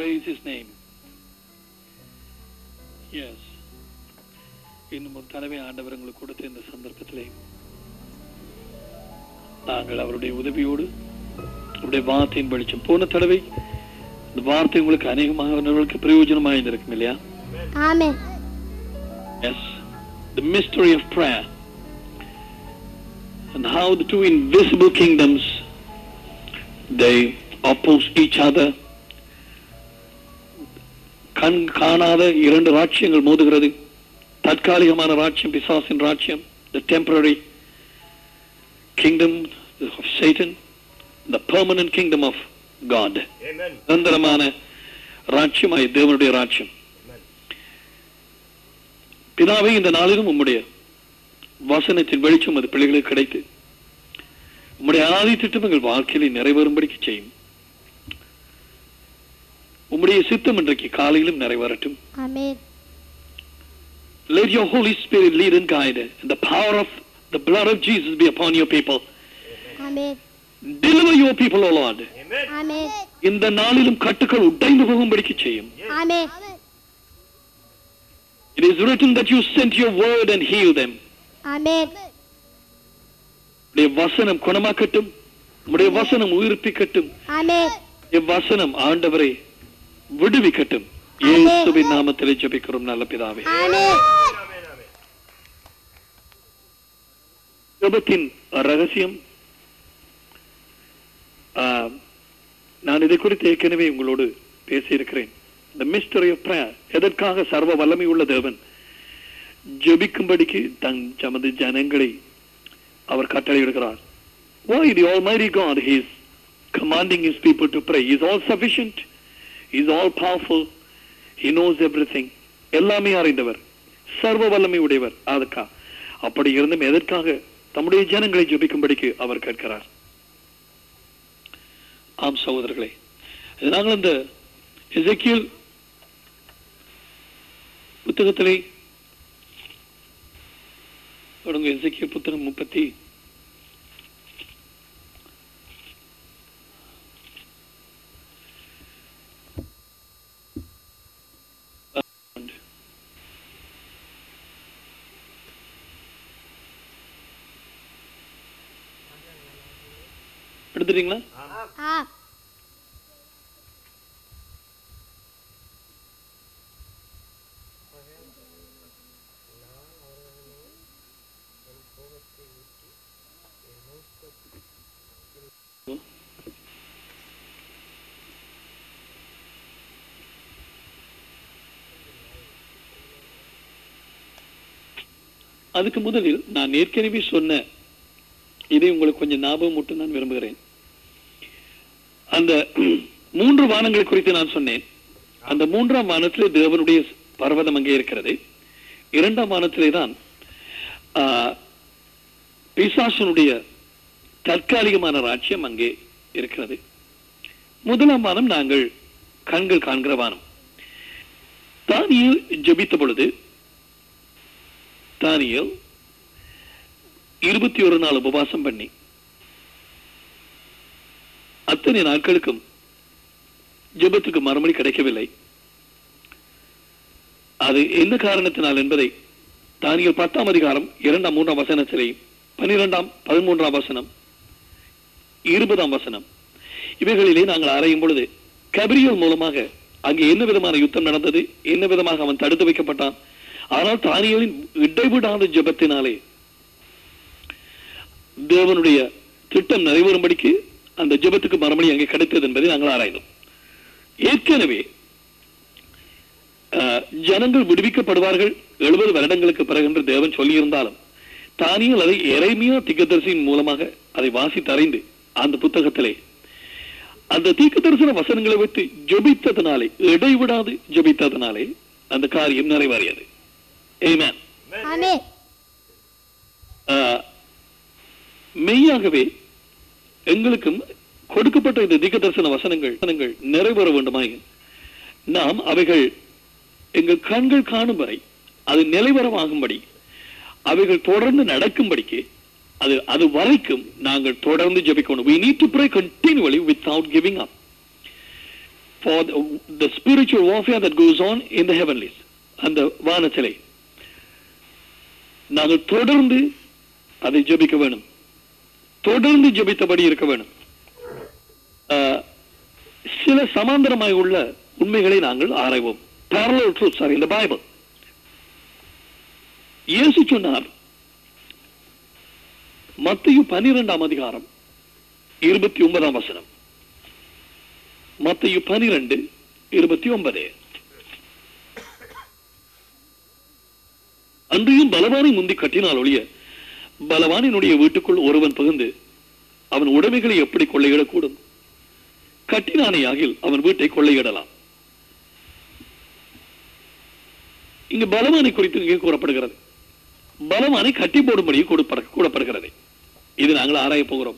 Praise his name. Yes. இன்னும் ஒரு தடவை ஆண்டவர் உங்களுக்கு கொடுத்த இந்த சந்தர்ப்பத்திலே நாங்கள் அவருடைய உதவியோடு அவருடைய வார்த்தையின் வெளிச்சம் போன தடவை இந்த வார்த்தை உங்களுக்கு அநேகமானவர்களுக்கு பிரயோஜனமாக இருந்திருக்கும் இல்லையா Amen. Yes. The mystery of prayer. And how the two invisible kingdoms they oppose each other. கண் காணாத இரண்டு ராட்சியங்கள் மோதுகிறது தற்காலிகமான ராட்சியம் பிசாசின் ராட்சியம் the temporary kingdom of Satan the permanent kingdom of God Amen. நிரந்தரமான ராட்சியமாய் தேவனுடைய ராட்சியம் பிதாவே இந்த நாளிலும் உம்முடைய வசனத்தின் வெளிச்சம் அது பிள்ளைகளுக்கு கிடைத்து உம்முடைய ஆதி திட்டம் எங்கள் வாழ்க்கையில நிறைவேறும்படிக்கு செய்யும் உம்முடைய சித்தம் இன்றைக்கு காலையிலும் நிறைவேறட்டும் Amen. Let your Holy Spirit lead and guide and the power of the blood of Jesus be upon your people. Amen. Deliver your people, O Lord. Amen. Amen. இந்த நாளிலும் கட்டுக்கள் உடைந்து போகும்படிக்கு செய்யும் Amen. It is written that you sent your word and healed them. Amen. உடைய வசனம் குணமாக்கட்டும் உடைய வசனம் உயிர்ப்பிக்கட்டும் Amen. உடைய வசனம் ஆண்டவரை விடுவிக்கட்டும் இயேசுவின் நாமத்திலே ஜெபிக்கிறோம் நல்ல பிதாவே Amen. Amen. Amen. ஜெபத்தின் ரகசியம் ஆ, நான் இதை குறித்து ஏற்கனவே உங்களோடு பேசியிருக்கிறேன் the mystery of prayer எதற்காக சர்வ வல்லமை உள்ள தேவன் ஜெபிக்கும்படிக்கு தன் தமது ஜனங்களை அவர் கட்டளையிடுகிறார் why the almighty god he is commanding his people to pray he is all sufficient he is all powerful he knows everything எல்லாமே அறிந்தவர் சர்வ வல்லமை உடையவர் அதுக்கா அப்படி இருந்தும் எதற்காக தம்முடைய ஜனங்களை ஜெபிக்கும்படிக்கு அவர் கேட்கிறார் ஆம் சகோதரர்களே இது நாங்கள் இந்த எசேக்கியேல் புத்தகத்திலே தொடங்க எசேக்கியேல் புத்தகம் முப்பத்தி எடுத்துட்டீங்களா Ah. அதுக்கு முதலில் நான் ஏற்கனவே சொன்ன இதை உங்களுக்கு கொஞ்சம் ஞாபகம் மட்டும் நான் விரும்புகிறேன் அந்த மூன்று வானங்களை குறித்து நான் சொன்னேன் அந்த மூன்றாம் வானத்திலே தேவனுடைய பர்வதம் அங்கே இருக்கிறது இரண்டாம் வானத்திலே தான் ஆ, பிசாசனுடைய தற்காலிகமான ராஜ்யம் அங்கே இருக்கிறது முதலாம் வானம் நாங்கள் கண்கள் காண்கிற வானம் தானியல் ஜெபித்த பொழுது தானியல் இருபத்தி ஒரு நாள் உபவாசம் பண்ணி அத்தனை நாட்களுக்கும் ஜெபத்துக்கு மறுமொழி கிடைக்கவில்லை அது என்ன காரணத்தினால் என்பதை தானியல் பத்தாம் அதிகாரம் இரண்டாம் மூன்றாம் வசனத்திலே பனிரெண்டாம் பதிமூன்றாம் வசனம் இருபதாம் வசனம் இவைகளிலே நாங்கள் ஆராயும் பொழுது கபிரியல் மூலமாக அங்கே என்ன விதமான யுத்தம் நடந்தது என்ன விதமாக அவன் தடுத்து வைக்கப்பட்டான் ஆனால் தானியலின் இடைவிடாத ஜெபத்தினாலே தேவனுடைய திட்டம் நிறைவேறும்படிக்கு அந்த ஜெபத்துக்கு மறுமொழி அங்கே கிடைத்தது என்பதை நாங்கள் ஆராய்ந்தோம் ஏற்கனவே அஹ், ஜனங்கள் விடுவிக்கப்படுவார்கள் எழுபது வருடங்களுக்கு பிறகு என்று தேவன் சொல்லியிருந்தாலும் தானியல் அதை எரேமியா திக்கதரிசியின் மூலமாக அதை வாசித்தறிந்து அந்த புத்தகத்திலே அந்த தீர்க்கதரிசன வசனங்களை வைத்து ஜெபித்ததனாலே இடைவிடாது ஜெபித்ததனாலே அந்த காரியம் நிறைவேறியது Amen. Amen. ஆஹ், மெய்யாகவே எங்களுக்கும் கொடுக்கப்பட்ட இந்த திகதர்சன வசனங்கள் வசனங்கள் நிறைவேற வேண்டுமாய் நாம் அவைகள் எங்கள் கண்கள் காணும் வரை அது நிலைவரமாகும்படி அவைகள் தொடர்ந்து நடக்கும்படிக்கு அது அது வரைக்கும் நாங்கள் தொடர்ந்து ஜெபிக்கணும் we need to pray continually without giving up for the, the spiritual warfare that goes on in the heavenlies அந்த வானத்திலே நாங்கள் தொடர்ந்து அதை ஜெபிக்க வேணும் தொடர்ந்து ஜெபித்தபடி இருக்க வேணும் ஆஹ், சில சமாந்தரமாய் உள்ள உண்மைகளை நாங்கள் ஆராய்வோம் parallel truths are in the Bible இயேசு சொன்னார் மத்திய பனிரெண்டாம் அதிகாரம் இருபத்தி ஒன்பதாம் வசனம் மத்திய பனிரெண்டு இருபத்தி ஒன்பது அன்றியும் பலவானை முந்தி கட்டினால் ஒழிய பலவானினுடைய வீட்டுக்குள் ஒருவன் புகுந்து அவன் உடைமைகளை எப்படி கொள்ளையிடக்கூடும் கட்டினானே ஆகில் அவன் வீட்டை கொள்ளையிடலாம் இங்கு பலவானை குறித்து இங்கே கூறப்படுகிறது பலவானை கட்டி போடும்படி கூடப்பட- கூறப்படுகிறது இது நாங்கள் ஆராய போகிறோம்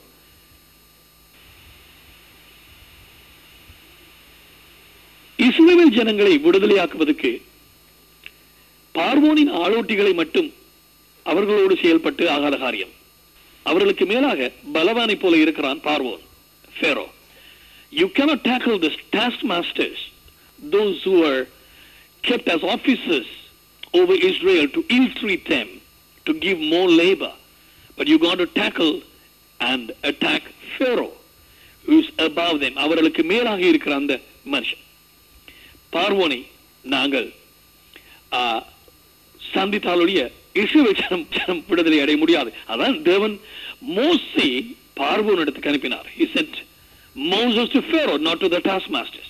இஸ்ரவேல் ஜனங்களை விடுதலையாக்குவதற்கு பார்வோனின் ஆளோட்டிகளை மட்டும் அவர்களோடு செயல்பட்டு ஆகாத காரியம் அவர்களுக்கு மேலாக பலவானை போல இருக்கிறான் பார்வோன் Pharaoh you cannot tackle the taskmasters those who are kept as officers over Israel to ill-treat them to give more labor but you got to tackle and attack Pharaoh who is above them அவர்களுக்கு மேலாக இருக்கிற அந்த மனுஷன் பார்வோனை நாங்கள் ஆ, சந்தித்தாலுடைய இஸ்ரவேல் ஜனம் ஜனம் விடுதலை அடைய முடியாது அதான் தேவன் மோசே பார்வோன் இடத்துக்கு அனுப்பினார் he sent Moses to Pharaoh not to the taskmasters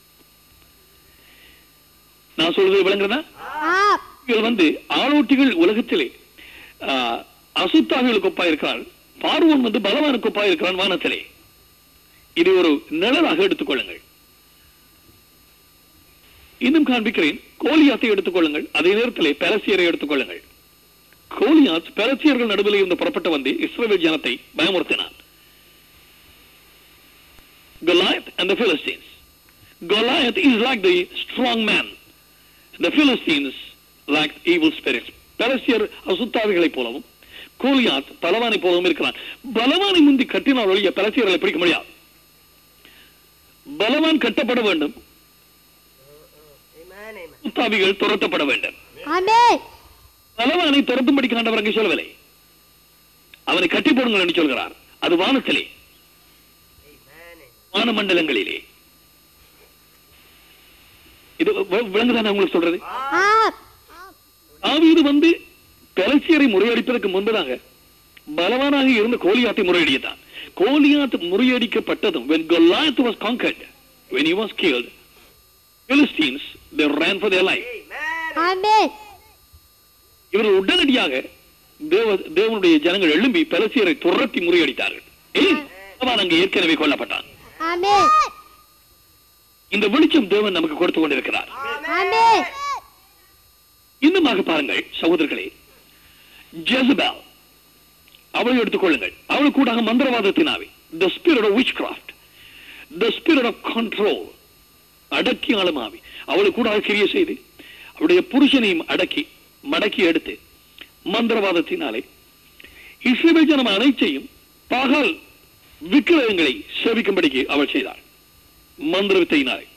நான் சொல்றது விளங்குறதா ஆம் இவர்கள் வந்து ஆளோட்டிகள் உலகத்திலே ஆ, அசுத்தாவிகளுக்கு ஒப்பா இருக்கிறான் பார்வோன் வந்து பலவானுக்கு ஒப்பா இருக்கிறான் வானத்திலே இதை ஒரு நிழலாக எடுத்துக்கொள்ளுங்கள் இன்னும் காண்பிக்கிறேன் கோலியாத்தை எடுத்துக்கொள்ளுங்கள் அதே நேரத்திலே பெலசியரை எடுத்துக்கொள்ளுங்கள் கோலியாத் பெலசியர்கள் நடுவில் இருந்து புறப்பட்டு வந்து இஸ்ரவேல் ஜனத்தை பயமுறுத்தினான் Goliath and the Philistines. Goliath is like the strong man. The Philistines like evil spirits. பெலசியர் அசுத்தாவிகளைப் போலவும் கோலியாத் பலவானை போலவும் இருக்கிறான் பலவானை முந்தி கட்டினால் ஒழிய பெலசியர்களை பிடிக்க முடியாது பலவான் கட்டப்பட வேண்டும் Amen, amen. அசுத்தாவிகள் துரத்தப்பட வேண்டும் ஆமென் பலவானை துரத்தும்படி காண்டவர் அங்கே சொல்லவில்லை அவனை கட்டி போடுங்கள் என்று சொல்கிறார் அது வானத்திலே Amen, amen. வானமண்டலங்களிலே இது வி- விளங்குதானே உங்களுக்கு சொல்றது ஆம் தாவீது வந்து பெலசியரை முறையடிப்பதற்கு முன்பதாக பலவானாக இருந்த கோலியாத்தை முறையடித்தான் Goliath முறியடிக்கப்பட்டதும் when Goliath was conquered when he was killed Philistines they ran for their life Amen. ஆமென் இவர்கள் உடனடியாக தேவ தேவனுடைய ஜனங்கள் எழும்பி பெலசியரை துரத்தி முறியடித்தார்கள் ஏன் அவன் அங்கு ஏற்கனவே கொல்லப்பட்டான் ஆமென் இந்த வெளிச்சம் தேவன் நமக்கு கொடுத்து கொண்டிருக்கிறார் ஆமென் இன்னுமாக பாருங்கள் சகோதரர்களே ஜெசபேல் அவளை எடுத்துக்கொள்ளுங்கள் அவள் கூட மந்திரவாதத்தினாவே the spirit of witchcraft the spirit of control அடக்கி ஆளுமாவி அவளை கூட கிரிய செய்து அவளுடைய புருஷனையும் அடக்கி மடக்கி எடுத்து மந்திரவாதத்தினாலே இஸ்ரேல் ஜனம் அனைத்தையும் பகல் விக்கிரகங்களை சேவிக்கும்படிக்கு அவள் செய்தாள் மந்திர வித்தையினாலே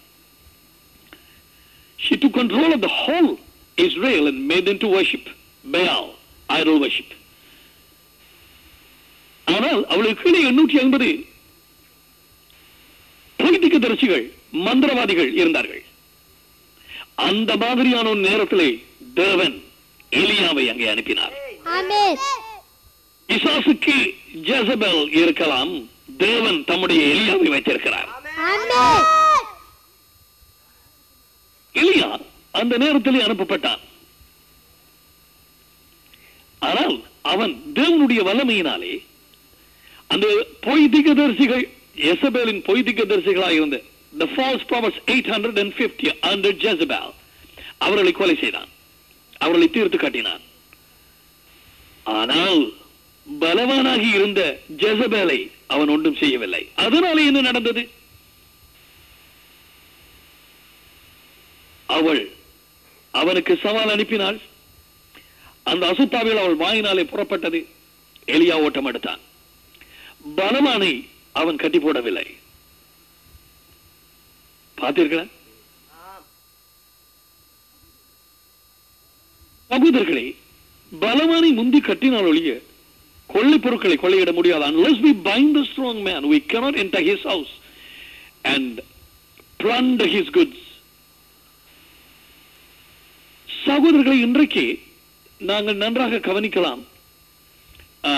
She took control of the whole Israel and made them to worship Baal, idol worship. ஆனால் அவளுக்கு கீழே எண்ணூற்றி ஐம்பது பொலிட்டிக்க தரிசிகள் மந்திரவாதிகள் இருந்தார்கள் அந்த மாதிரியான ஒரு நேரத்திலே தேவன் எலியாவை அங்கே அனுப்பினார் ஆமென் இசாசுக்கு ஜெசபெல் இருக்கலாம் தேவன் தம்முடைய எலியாவை வைத்திருக்கிறார் ஆமென் எலியா அந்த நேரத்திலே அனுப்பப்பட்டான் ஆனால் அவன் தேவனுடைய வல்லமையினாலே அந்த பொய் திகதரிசிகள் எசபேலின் பொய் திகதரிசிகளாக இருந்த the false prophets 850 under Jezebel அவர்களை கொலை செய்தான் அவர்களை தீர்த்து காட்டினான் ஆனால் பலவானாகி இருந்த ஜெசபேலை அவன் ஒன்றும் செய்யவில்லை அதனாலே என்ன நடந்தது அவள் அவனுக்கு சவால் அனுப்பினாள் அந்த அசுத்தாவில் அவள் வாயினாலே புறப்பட்டது எலியா ஓட்டம் எடுத்தான் பலவானை அவன் கட்டி போடவில்லை பார்த்தீர்களா ஆம் சகோதரர்களே பலவானை முந்தி கட்டினால் ஒழிய கொள்ளை பொருட்களை கொள்ளையிட முடியாது unless we bind the strong man we cannot enter his house and plunder his goods சகோதரர்களை இன்றைக்கு நாங்கள் நன்றாக கவனிக்கலாம் ஆ,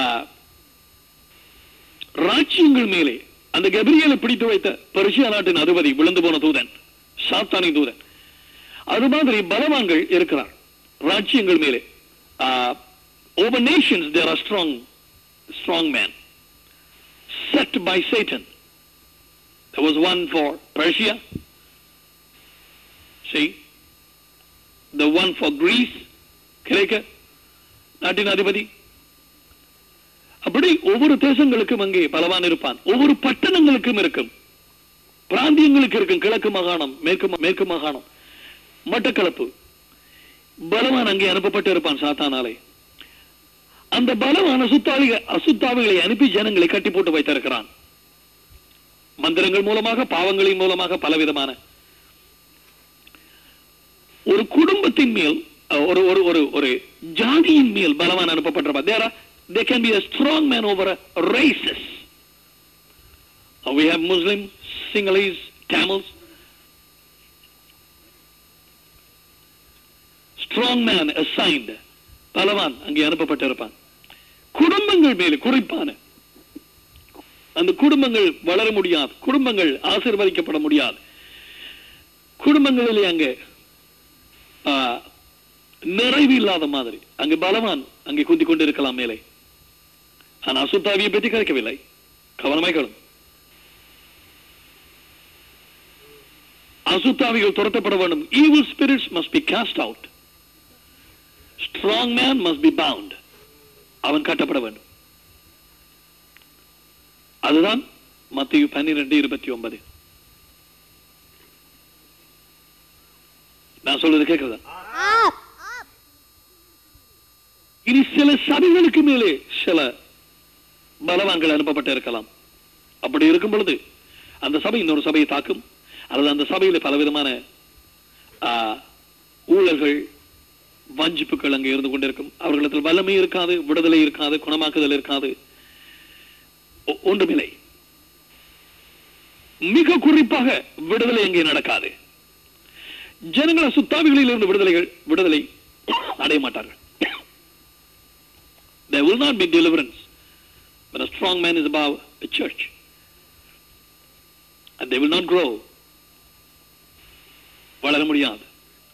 ராஜ்யங்கள் மேலே அந்த கபிரியலை பிடித்து வைத்த பரிசியா நாட்டின் அதிபதி விழுந்து போன தூதன் சாத்தானி தூதன் அது மாதிரி பலவான்கள் இருக்கிறார் ராஜ்யங்கள் மேலே over nations there are strong strong man set by Satan There was one for Persia. See? The one for Greece. கிரேக்க நாட்டின் அதிபதி அப்படி ஒவ்வொரு தேசங்களுக்கும் அங்கே பலவான் இருப்பான் ஒவ்வொரு பட்டணங்களுக்கும் இருக்கும் பிராந்தியங்களுக்கு இருக்கும் கிழக்கு மாகாணம் மேற்கு மா- மேற்கு மாகாணம் மட்டக்களப்பு பலவான் அங்கே அனுப்பப்பட்டு இருப்பான் சாத்தானாலே அந்த பலவான் அசுத்தாவிக அசுத்தாவிகளை அனுப்பி ஜனங்களை கட்டி போட்டு வைத்திருக்கிறான் மந்திரங்கள் மூலமாக பாவங்களின் மூலமாக பலவிதமான ஒரு குடும்பத்தின் மேல் அஹ், ஒரு ஒரு ஒரு ஒரு ஜாதியின் மேல் பலவான் அனுப்பப்பட்டிருப்பார் there they can be a strong man over a races Uh, we have Muslims, Sinhalese, Tamils. Strong man assigned. பலவான் அங்கே அனுப்பப்பட்டிருப்பான் குடும்பங்கள் மேலே குறிப்பான அந்த குடும்பங்கள் வளர முடியாது குடும்பங்கள் ஆசீர்வதிக்கப்பட முடியாது குடும்பங்களிலே அங்கே ஆ, நிறைவு இல்லாத மாதிரி அங்கே பலவான் அங்கே குந்தி கொண்டு இருக்கலாம் மேலே ஆனா அசுத்தாவியை பற்றி கிடைக்கவில்லை கவனமாய் கேளும் அசுத்தாவிகள் துரத்தப்பட வேண்டும் evil spirits must be cast out strong man must be bound அவன் கட்டப்பட வேண்டும் அதுதான் மத்திய பன்னிரெண்டு இருபத்தி ஒன்பது நான் சொல்றது கேட்கிறதா ஆப் இனி சில சபைகளுக்கு மேலே சில பலவான்கள் அனுப்பப்பட்டு இருக்கலாம் அப்படி இருக்கும் பொழுது அந்த சபை இன்னொரு சபையை தாக்கும் அல்லது அந்த சபையில பலவிதமான ஆ, ஊழல்கள் வஞ்சிப்புகள் அங்கே இருந்து கொண்டிருக்கும் அவர்களிடத்தில் வல்லமை இருக்காது விடுதலை இருக்காது குணமாக்குதல் இருக்காது ஒ- ஒன்றுமில்லை மிக குறிப்பாக விடுதலை அங்கே நடக்காது ஜனங்கள் சுத்தாவிகளில் இருந்து விடுதலைகள் விடுதலை அடைய மாட்டார்கள் There will not be deliverance when a strong man is above a church. And they will not grow. வளர முடியாது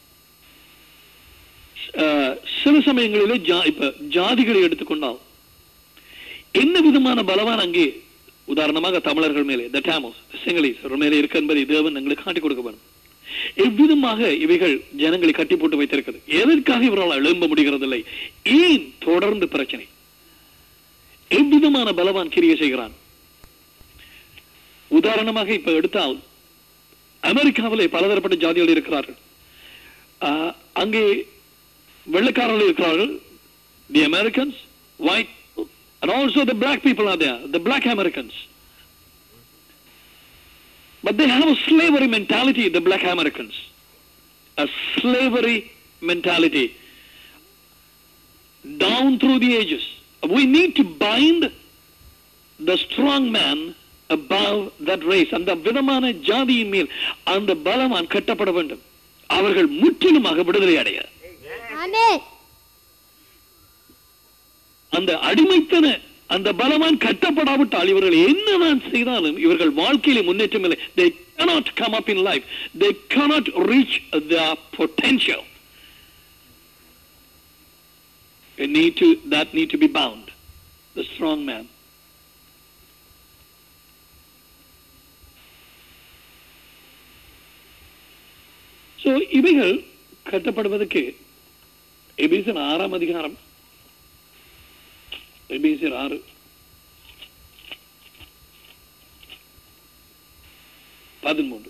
அஹ், சில சமயங்களிலே ஜா இப்ப ஜாதிகளை எடுத்துக்கொண்டால் என்ன விதமான பலவான் அங்கே உதாரணமாக தமிழர்கள் மேலே த டேமோஸ் சிங்களீஸ் மேலே இருக்கு என்பதை தேவன் எங்களுக்கு காட்டிக் கொடுக்க வேண்டும் எவ்விதமாக இவைகள் ஜனங்களை கட்டி போட்டு வைத்திருக்கிறது எதற்காக இவரால் எழும்ப முடிகிறதில்லை ஏன் தொடர்ந்து பிரச்சனை எவ்விதமான பலவான் கிரிய செய்கிறான் உதாரணமாக இப்ப எடுத்தால் அமெரிக்காவிலே பலதரப்பட்ட ஜாதிகள் இருக்கிறார்கள் ஆஹ், அங்கே வெள்ளைக்காரர்கள் இருக்கிறார்கள் the Americans white and also the black people are there the black americans but they have a slavery mentality the black americans a slavery mentality down through the ages we need to bind the strong man above that race அந்த விதமான ஜாதியின் மேல் அந்த பலவான் கட்டப்பட வேண்டும் அவர்கள் முற்றிலுமாக விடுதலை அடைய ஆமென் அந்த அடிமைத்தன அந்த பலவான் கட்டப்படாவிட்டால் இவர்கள் என்னதான் செய்தாலும் இவர்கள் வாழ்க்கையில முன்னேற்றம் இல்லை they cannot come up in life they cannot reach their potential they need to that need to be bound the strong man so இவைகள் கட்டப்படுவதற்கு எபிசன் ஆறாம் அதிகாரம் எபேசியர் ஆறு பதிமூன்று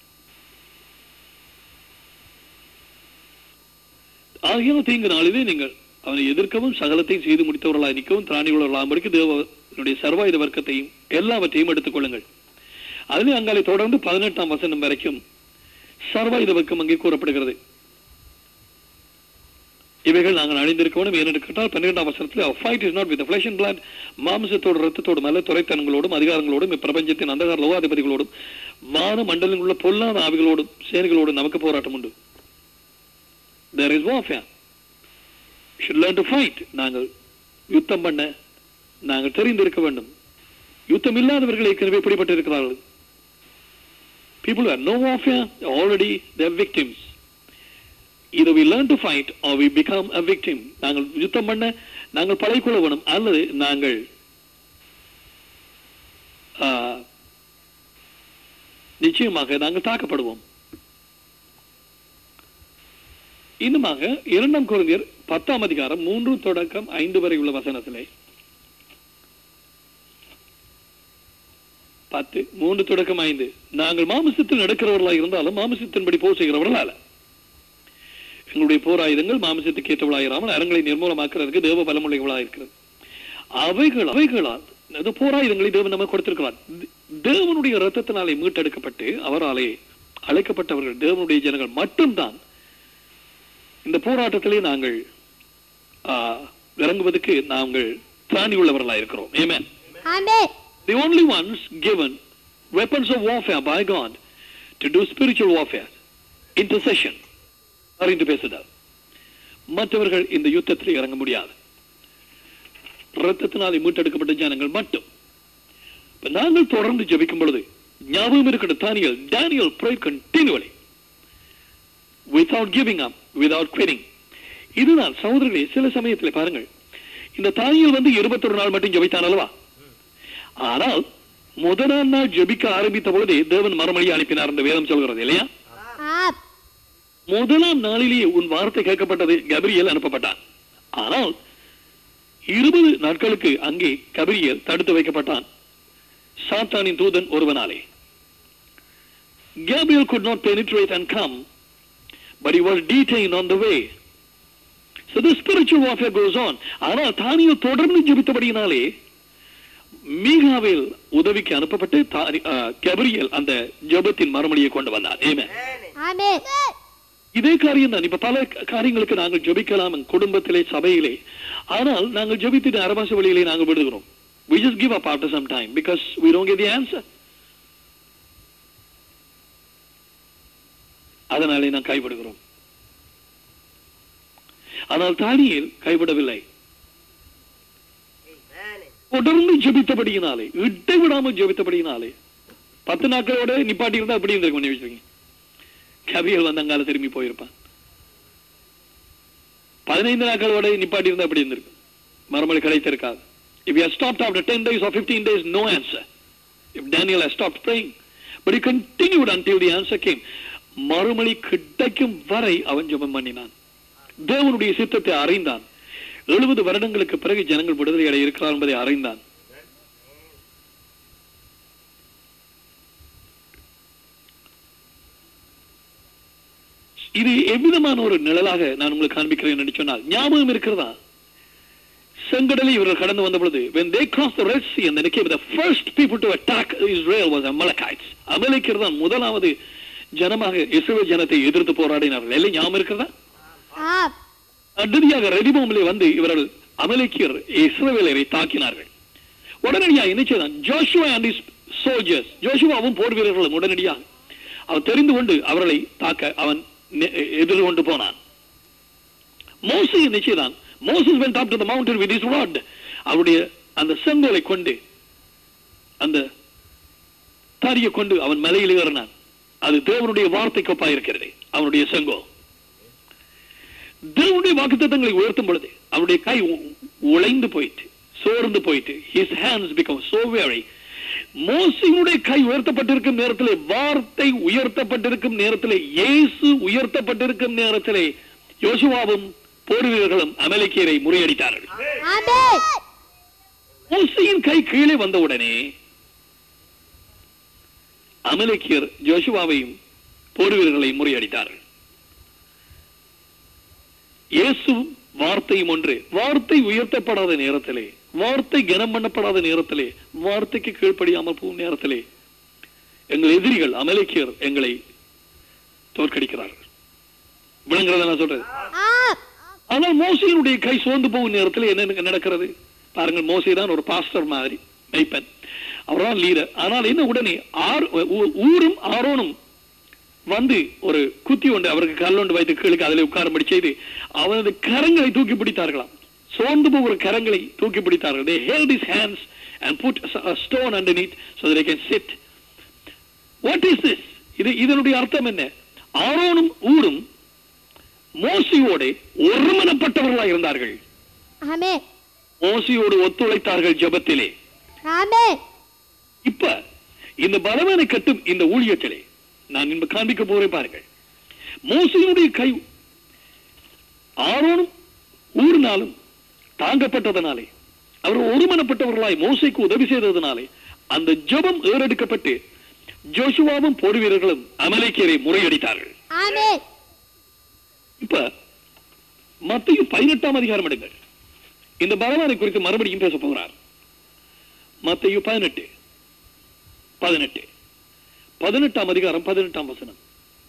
ஆகிய தீங்கு நாளிலே நீங்கள் அவனை எதிர்க்கவும் சகலத்தையும் செய்து முடித்தவர்களாய் நிற்கவும் திராணிகளர்களாகும்படிக்கு தேவனுடைய சர்வாயுத வர்க்கத்தையும் எல்லாவற்றையும் எடுத்துக் கொள்ளுங்கள் அதிலே அங்காலே தொடர்ந்து பதினெட்டாம் வசனம் வரைக்கும் சர்வாயுத பக்கம் அங்கே கூறப்படுகிறது இவைகள் நாங்கள் அணிந்திருக்க வேண்டும் ஏனென்று கேட்டால் பன்னிரெண்டாம் வசனத்தில் fight is not with flesh and blood மாம்சத்தோடு ரத்தத்தோடு அல்ல துறைத்தனங்களோடும் அதிகாரங்களோடும் இப்பிரபஞ்சத்தின் அந்தகார லோகாதிபதிகளோடும் வான மண்டலங்களில் உள்ள பொல்லாத ஆவிகளோடும் சேனைகளோடும் நமக்கு போராட்டம் உண்டு there is warfare We should learn to fight நாங்கள் யுத்தம் பண்ண நாங்கள் தெரிந்திருக்க வேண்டும் யுத்தம் இல்லாதவர்கள் ஏற்கனவே பிடிபட்டு இருக்கிறார்கள் people who have no warfare already they are victims either we learn to fight or we become a victim நாங்கள் யுத்தம் பண்ண நாங்கள் பழைக்கொள்ள வேணும் அல்லது நாங்கள் ஆ, நிச்சயமாக நாங்கள் தாக்கப்படுவோம் இன்னுமாக இரண்டாம் குழந்தையர் பத்தாம் அதிகாரம் மூன்று தொடக்கம் ஐந்து வரை உள்ள வசனத்திலே பத்து மூன்று தொடக்கம் ஐந்து நாங்கள் மாமிசத்தில் நடக்கிறவர்களாக இருந்தாலும் மாமிசத்தின்படி போர் செய்கிறவர்கள் அல்ல எங்களுடைய போராயுதங்கள் மாமிசத்துக்கு ஏற்றவளாயிராமல் அரங்களை நிர்மூலமாக்குறதுக்கு தேவ பலமுடையவளாக இருக்கிறது அவைகள் அவைகளால் அது போராயுதங்களை தேவன் நமக்கு கொடுத்திருக்கிறார் தே- தேவனுடைய ரத்தத்தினாலே மீட்டெடுக்கப்பட்டு அவராலே அழைக்கப்பட்டவர்கள் தேவனுடைய ஜனங்கள் மட்டும்தான் இந்த போராட்டத்திலே நாங்கள் ஆ, இறங்குவதற்கு நாங்கள் திராணி உள்ளவர்களாக இருக்கிறோம் Amen. Amen. the only ones given weapons of warfare by God to do spiritual warfare, intercession, are into பேசுதார் மற்றவர்கள் இந்த யுத்தத்தில் இறங்க முடியாது ரத்தத்தினாலே மீட்டெடுக்கப்பட்ட ஜனங்கள் மட்டும் இப்ப நாங்கள் தொடர்ந்து ஜெபிக்கும் பொழுது ஞாபகம் இருக்கிற தானியல் Daniel prayed continually without giving up without quitting இதுதான் சகோதரர்களே சில சமயத்தில் பாருங்கள் இந்த தானியல் வந்து இருபத்தொரு நாள் மட்டும் ஜெபித்தான் அல்லவா ஆனால் முதலாம் நாள் ஜெபிக்க ஆரம்பித்த பொழுதே தேவன் மறுமொழி அனுப்பினார் இந்த வேதம் சொல்கிறது இல்லையா Up. முதலாம் நாளிலேயே உன் வார்த்தை கேட்கப்பட்டது கபிரியல் அனுப்பப்பட்டான் ஆனால் இருபது நாட்களுக்கு அங்கே கபிரியல் தடுத்து வைக்கப்பட்டான் சாத்தானின் தூதன் ஒருவனாலே Gabriel could not penetrate and come, but he was detained on the way. So the spiritual warfare goes on. ஆனால் தானியல் தொடர்ந்து ஜெபித்தபடியினாலே மீகாவில் உதவிக்கு அனுப்பப்பட்டு தாரி- ஆ, கபிரியல் அந்த ஜெபத்தின் மறுமொழியை கொண்டு வந்தார் Amen. Amen. இதே காரியம் தான் இப்ப பல க- காரியங்களுக்கு நாங்கள் ஜெபிக்கலாம் என் குடும்பத்திலே சபையிலே ஆனால் நாங்கள் ஜெபித்துட்டு அரபாச வழியிலே நாங்கள் விடுகிறோம் we just give up after some time because we don't get the answer அதனாலே நான் கைவிடுகிறோம் ஆனால் தானியேல் கைவிடவில்லை Amen. தொடர்ந்து ஜெபித்தபடியினாலே இட்டை விடாமல் ஜெபித்தபடியினாலே பத்து நாட்களோட நிப்பாட்டி இருந்தா அப்படி இருந்திருக்கும் நீ வச்சுக்கோங்க கபியல் வந்து அங்கால திரும்பி போயிருப்பான் பதினைந்து நாட்களோட நிப்பாட்டி இருந்தா அப்படி இருந்திருக்கும் மறுமொழி கிடைத்திருக்காது if you have stopped after 10 days or 15 days no answer if Daniel has stopped praying but he continued until the answer came மறுமொழி கிடைக்கும் வரை அவன் ஜெபம் பண்ணினான் தேவனுடைய சித்தத்தை அறிந்தான் எழுபது வருடங்களுக்கு பிறகு ஜனங்கள் விடுதலை அடைய இருக்கிறார் என்பதை அறிந்தான் இது எவ்விதமான ஒரு நிழலாக நான் உங்களுக்கு காண்பிக்கிறேன் என்று சொன்னால் ஞாபகம் இருக்கிறதா செங்கடலை இவர்கள் கடந்து வந்த பொழுது when they crossed the Red Sea and they came the first people to attack Israel was Amalekites அமலேக்கியர் தான் முதலாவது ஜனமாக இஸ்ரேல் ஜனத்தை எதிர்த்து போராடினார்கள் எல்லாம் ஞாபகம் இருக்கிறதா Up. அடுத்ததாக ரெடிபோமிலே வந்து இவர்கள் அமலேக்கியர் இஸ்ரவேலரை தாக்கினார்கள் உடனடியாக என்ன செய்தான் ஜோஷுவா அண்ட் இஸ் சோல்ஜர்ஸ் ஜோஷுவாவும் போர் வீரர்களும் உடனடியாக அவன் தெரிந்து கொண்டு அவர்களை தாக்க அவன் நெ- எதிர்கொண்டு போனான் மோசே என்ன செய்தான் Moses went up to the mountain with his rod அவருடைய அந்த செங்கோலை கொண்டு அந்த தாரியை கொண்டு அவன் மலையில் ஏறினான் அது தேவனுடைய வார்த்தைக்கு ஒப்பா இருக்கிறது அவனுடைய செங்கோல் தேவனுடைய வாக்குத்தத்தங்களை உயர்த்தும் பொழுது அவருடைய கை உ- உழைந்து போயிட்டு சோர்ந்து போயிட்டு his hands become so weary மோசையினுடைய கை உயர்த்தப்பட்டிருக்கும் நேரத்திலே வார்த்தை உயர்த்தப்பட்டிருக்கும் நேரத்திலே இயேசு உயர்த்தப்பட்டிருக்கும் நேரத்திலே யோசுவாவும் போர் வீரர்களும் அமலேக்கியரை முறியடித்தார்கள் Amen. மோசையின் கை கீழே வந்தவுடனே அமலேக்கியர் ஜோஷுவாவையும் போர் வீரர்களையும் முறியடித்தார்கள் இயேசு வார்த்தையும் ஒன்று வார்த்தை உயர்த்தப்படாத நேரத்திலே வார்த்தை கனம் பண்ணப்படாத நேரத்திலே வார்த்தைக்கு கீழ்ப்படியாமல் போகும் நேரத்திலே எங்கள் எதிரிகள் அமலேக்கியர் எங்களை தோற்கடிக்கிறார்கள் விளங்குறத நான் சொல்றது ஆம் ஆனால் மோசையினுடைய கை சோர்ந்து போகும் நேரத்தில் என்ன நடக்கிறது பாருங்கள் மோசை தான் ஒரு பாஸ்டர் மாதிரி மெய்ப்பன் அவர்தான் லீடர் ஆனால் என்ன உடனே ஆர் ஊ- ஊரும் ஆரோனும் வந்து ஒரு குத்தி ஒன்று அவருக்கு கல்லொண்டு வைத்து கீழுக்கு அதில் உட்காரும்படி செய்து அவனது கரங்களை தூக்கி பிடித்தார்களாம் சோர்ந்து போகிற கரங்களை தூக்கி பிடித்தார்கள் they held his hands and put a a stone underneath so that they can sit what is this இது இதனுடைய அர்த்தம் என்ன ஆரோனும் ஊரும் மோசையோடு ஒருமனப்பட்டவர்களாக இருந்தார்கள் ஆமென் மோசையோடு ஒத்துழைத்தார்கள் ஜெபத்திலே ஆமென் இப்ப இந்த பலவனை கட்டும் இந்த ஊழியத்திலே நான் இன்ப காண்பிக்க போறேன் பாருங்கள் மோசையினுடைய கை ஆரோனும் ஊரினாலும் தாங்கப்பட்டதனாலே அவர் ஒருமனப்பட்டவர்களாய் மோசைக்கு உதவி செய்ததனாலே அந்த ஜெபம் ஏறெடுக்கப்பட்டு ஜோஷுவாவும் போர் வீரர்களும் அமலேக்கியரை முறையடித்தார்கள் ஆமென் இப்ப மத்திய பதினெட்டாம் அதிகாரம் எடுங்கள் இந்த பகவானை குறித்து மறுபடியும் பேச போகிறார் மத்திய பதினெட்டு பதினெட்டு பதினெட்டாம் அதிகாரம் பதினெட்டாம் வசனம்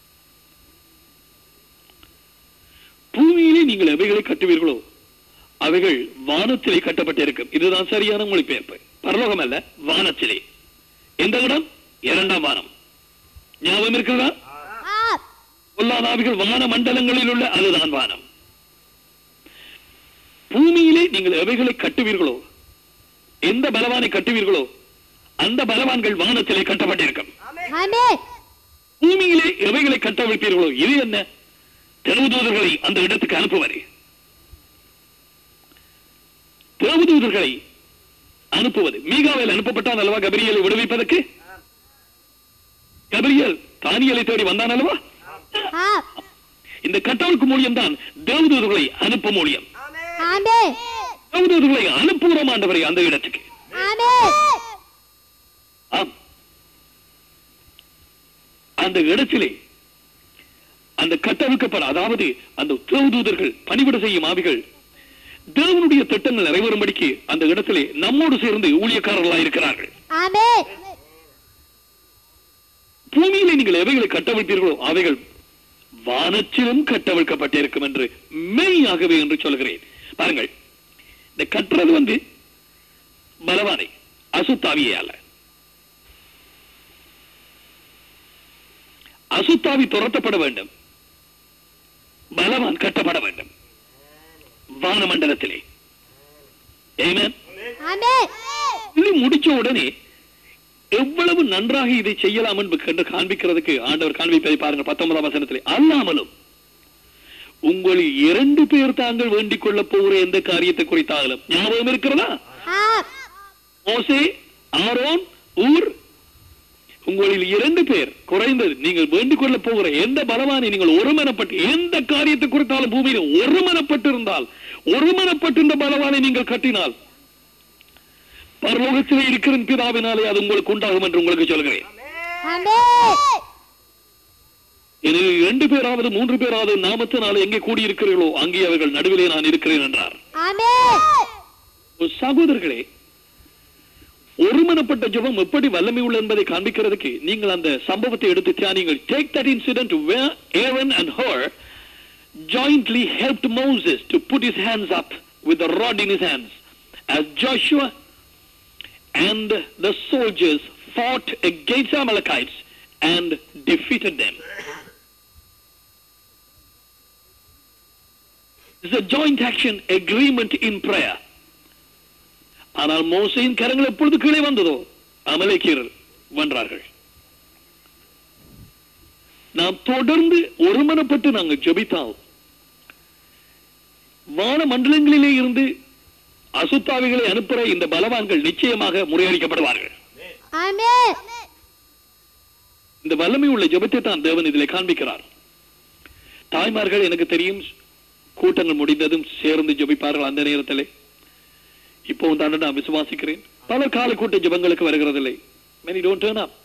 பூமியிலே நீங்கள் எவைகளை கட்டுவீர்களோ அவைகள் வானத்திலே கட்டப்பட்டிருக்கும் இதுதான் சரியான மொழிபெயர்ப்பு பரலோகம் அல்ல வானத்திலே எந்த இடம் இரண்டாம் வானம் ஞாபகம் இருக்கிறதா ஆம் பொல்லாதாவிகள் வான மண்டலங்களில் உள்ள அதுதான் வானம் பூமியிலே நீங்கள் எவைகளை கட்டுவீர்களோ எந்த பலவானை கட்டுவீர்களோ அந்த பலவான்கள் வானத்திலே கட்டப்பட்டிருக்கும் ஆமென் பூமியிலே எவைகளை கட்டவிழ்ப்பீர்களோ இது என்ன தேவதூதர்களை அந்த இடத்துக்கு அனுப்புவதே தேவதூதர்களை அனுப்புவது மீகாவில் அனுப்பப்பட்டான் அல்லவா கபிரியலை விடுவிப்பதற்கு கபிரியல் தானியலை தேடி வந்தான் அல்லவா ஆம் இந்த கட்டவிழ்க்கு மூலியம் தான் தேவதூதர்களை அனுப்பும் மூலியம் ஆமென் தேவதூதர்களை அனுப்புகிறோம் ஆண்டவரை அந்த இடத்துக்கு ஆமென் ஆம் அந்த இடத்திலே அந்த கட்டவிழ்க்கப்பட அதாவது அந்த தேவதூதர்கள் பணிவிட செய்யும் ஆவிகள் தேவனுடைய திட்டங்கள் நிறைவேறும்படிக்கு அந்த இடத்திலே நம்மோடு சேர்ந்து ஊழியக்காரர்களாக இருக்கிறார்கள் ஆமென் பூமியிலே நீங்கள் எவைகளை கட்டவிழ்ப்பீர்களோ அவைகள் வானத்திலும் கட்டவிழ்க்கப்பட்டிருக்கும் என்று மெய்யாகவே என்று சொல்கிறேன் பாருங்கள் இந்த கட்டுறது வந்து பலவானை அசுத்தாவியே அல்ல அசுத்தாவி துரத்தப்பட வேண்டும் பலவான் கட்டப்பட வேண்டும் வானமண்டலத்திலே Amen. ஆமென் சொல்லி முடிச்ச உடனே எவ்வளவு நன்றாக இதை செய்யலாம் என்று கண்டு காண்பிக்கிறதுக்கு ஆண்டவர் காண்பிப்பதை பாருங்க பத்தொன்பதாம் வசனத்திலே அல்லாமலும் உங்களில் இரண்டு பேர் தாங்கள் வேண்டிக் கொள்ளப் போகிற எந்த காரியத்தை குறித்தாலும் ஞாபகம் இருக்கிறதா ஆம் மோசே ஆரோன் ஊர் உங்களில் இரண்டு பேர் குறைந்தது நீங்கள் வேண்டிக் கொள்ளப் போகிற எந்த பலவானை நீங்கள் ஒருமனப்பட்டு எந்த காரியத்தை குறித்தாலும் பூமியில் ஒருமனப்பட்டு இருந்தால் ஒருமனப்பட்டு இந்த பலவானை நீங்கள் கட்டினால் பரலோகத்திலே இருக்கிற பிதாவினாலே அது உங்களுக்கு உண்டாகும் என்று உங்களுக்கு சொல்கிறேன் ஆமென் எனவே இரண்டு பேராவது மூன்று பேராவது நாமத்தினாலே எங்கே கூடியிருக்கிறீர்களோ அங்கே அவர்கள் நடுவிலே நான் இருக்கிறேன் என்றார் ஆமென் ஒரு சகோதரர்களே ஒருமனப்பட்ட ஜெபம் எப்படி வல்லமை உள்ள என்பதை காண்பிக்கிறதுக்கு நீங்கள் அந்த சம்பவத்தை எடுத்து தியானிங்கள் take that incident where Aaron and Hur jointly helped Moses to put his hands up with the rod in his hands as Joshua and the soldiers fought against Amalekites and defeated them. It's a joint action agreement in prayer. ஆனால் மோசையின் கரங்கள் எப்பொழுது கீழே வந்ததோ அமலேக்கியர்கள் வென்றார்கள் நாம் தொடர்ந்து ஒருமனப்பட்டு நாங்கள் ஜெபித்தால் வான மண்டலங்களிலே இருந்து அசுத்தாவிகளை அனுப்புற இந்த பலவான்கள் நிச்சயமாக முறியடிக்கப்படுவார்கள் ஆமென் இந்த வல்லமை உள்ள ஜெபத்தை தான் தேவன் இதிலே காண்பிக்கிறார் தாய்மார்கள் எனக்கு தெரியும் கூட்டங்கள் முடிந்ததும் சேர்ந்து ஜெபிப்பார்கள் அந்த நேரத்திலே இப்போ தான் நான் விசுவாசிக்கிறேன் பல கால கூட்ட ஜெபங்களுக்கு வருகிறதில்லை many don't turn up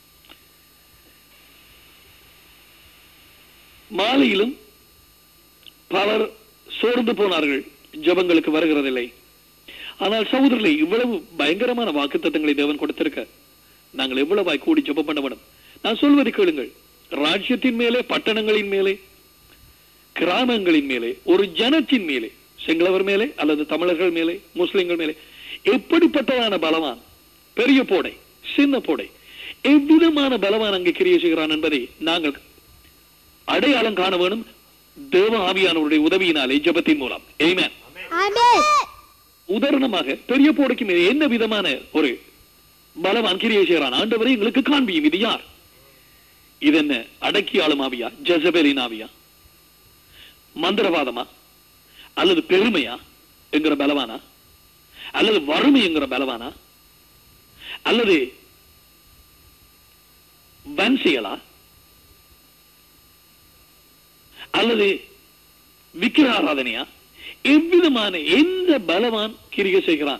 மாலையிலும் பலர் சோர்ந்து போனார்கள் ஜெபங்களுக்கு வருகிறதில்லை ஆனால் சகோதரர்களே இவ்வளவு பயங்கரமான வாக்குத்தத்தங்களை தேவன் கொடுத்திருக்க நாங்கள் எவ்வளவாய் கூடி ஜெபம் பண்ண வேண்டும் நான் சொல்வதை கேளுங்கள் ராஜ்யத்தின் மேலே பட்டணங்களின் மேலே கிராமங்களின் மேலே ஒரு ஜனத்தின் மேலே சிங்களவர் மேலே அல்லது தமிழர்கள் மேலே முஸ்லிம்கள் மேலே எப்படிப்பட்டதான பலவான் பெரிய போடை சின்ன போடை எவ்விதமான பலவான் அங்கே கிரியை செய்கிறான் என்பதை நாங்கள் அடையாளம் காண வேணும் தேவ ஆவியானவருடைய உதவியினாலே ஜெபத்தின் மூலம் Amen. ஆமென் உதாரணமாக பெரிய போடைக்கு மேலே என்ன விதமான ஒரு பலவான் கிரியை செய்கிறான் ஆண்டவரை எங்களுக்கு காண்பியும் இது யார் இது என்ன அடக்கி ஆளும் ஆவியா ஜெசபேலின் ஆவியா மந்திரவாதமா அல்லது பெருமையா என்கிற பலவானா அல்லது வறுமை என்கிற பலவானா அல்லது வன்சியலா அல்லது விக்கிர ஆராதனையா எவ்விதமான எந்த பலவான் கிரிகை செய்கிறான்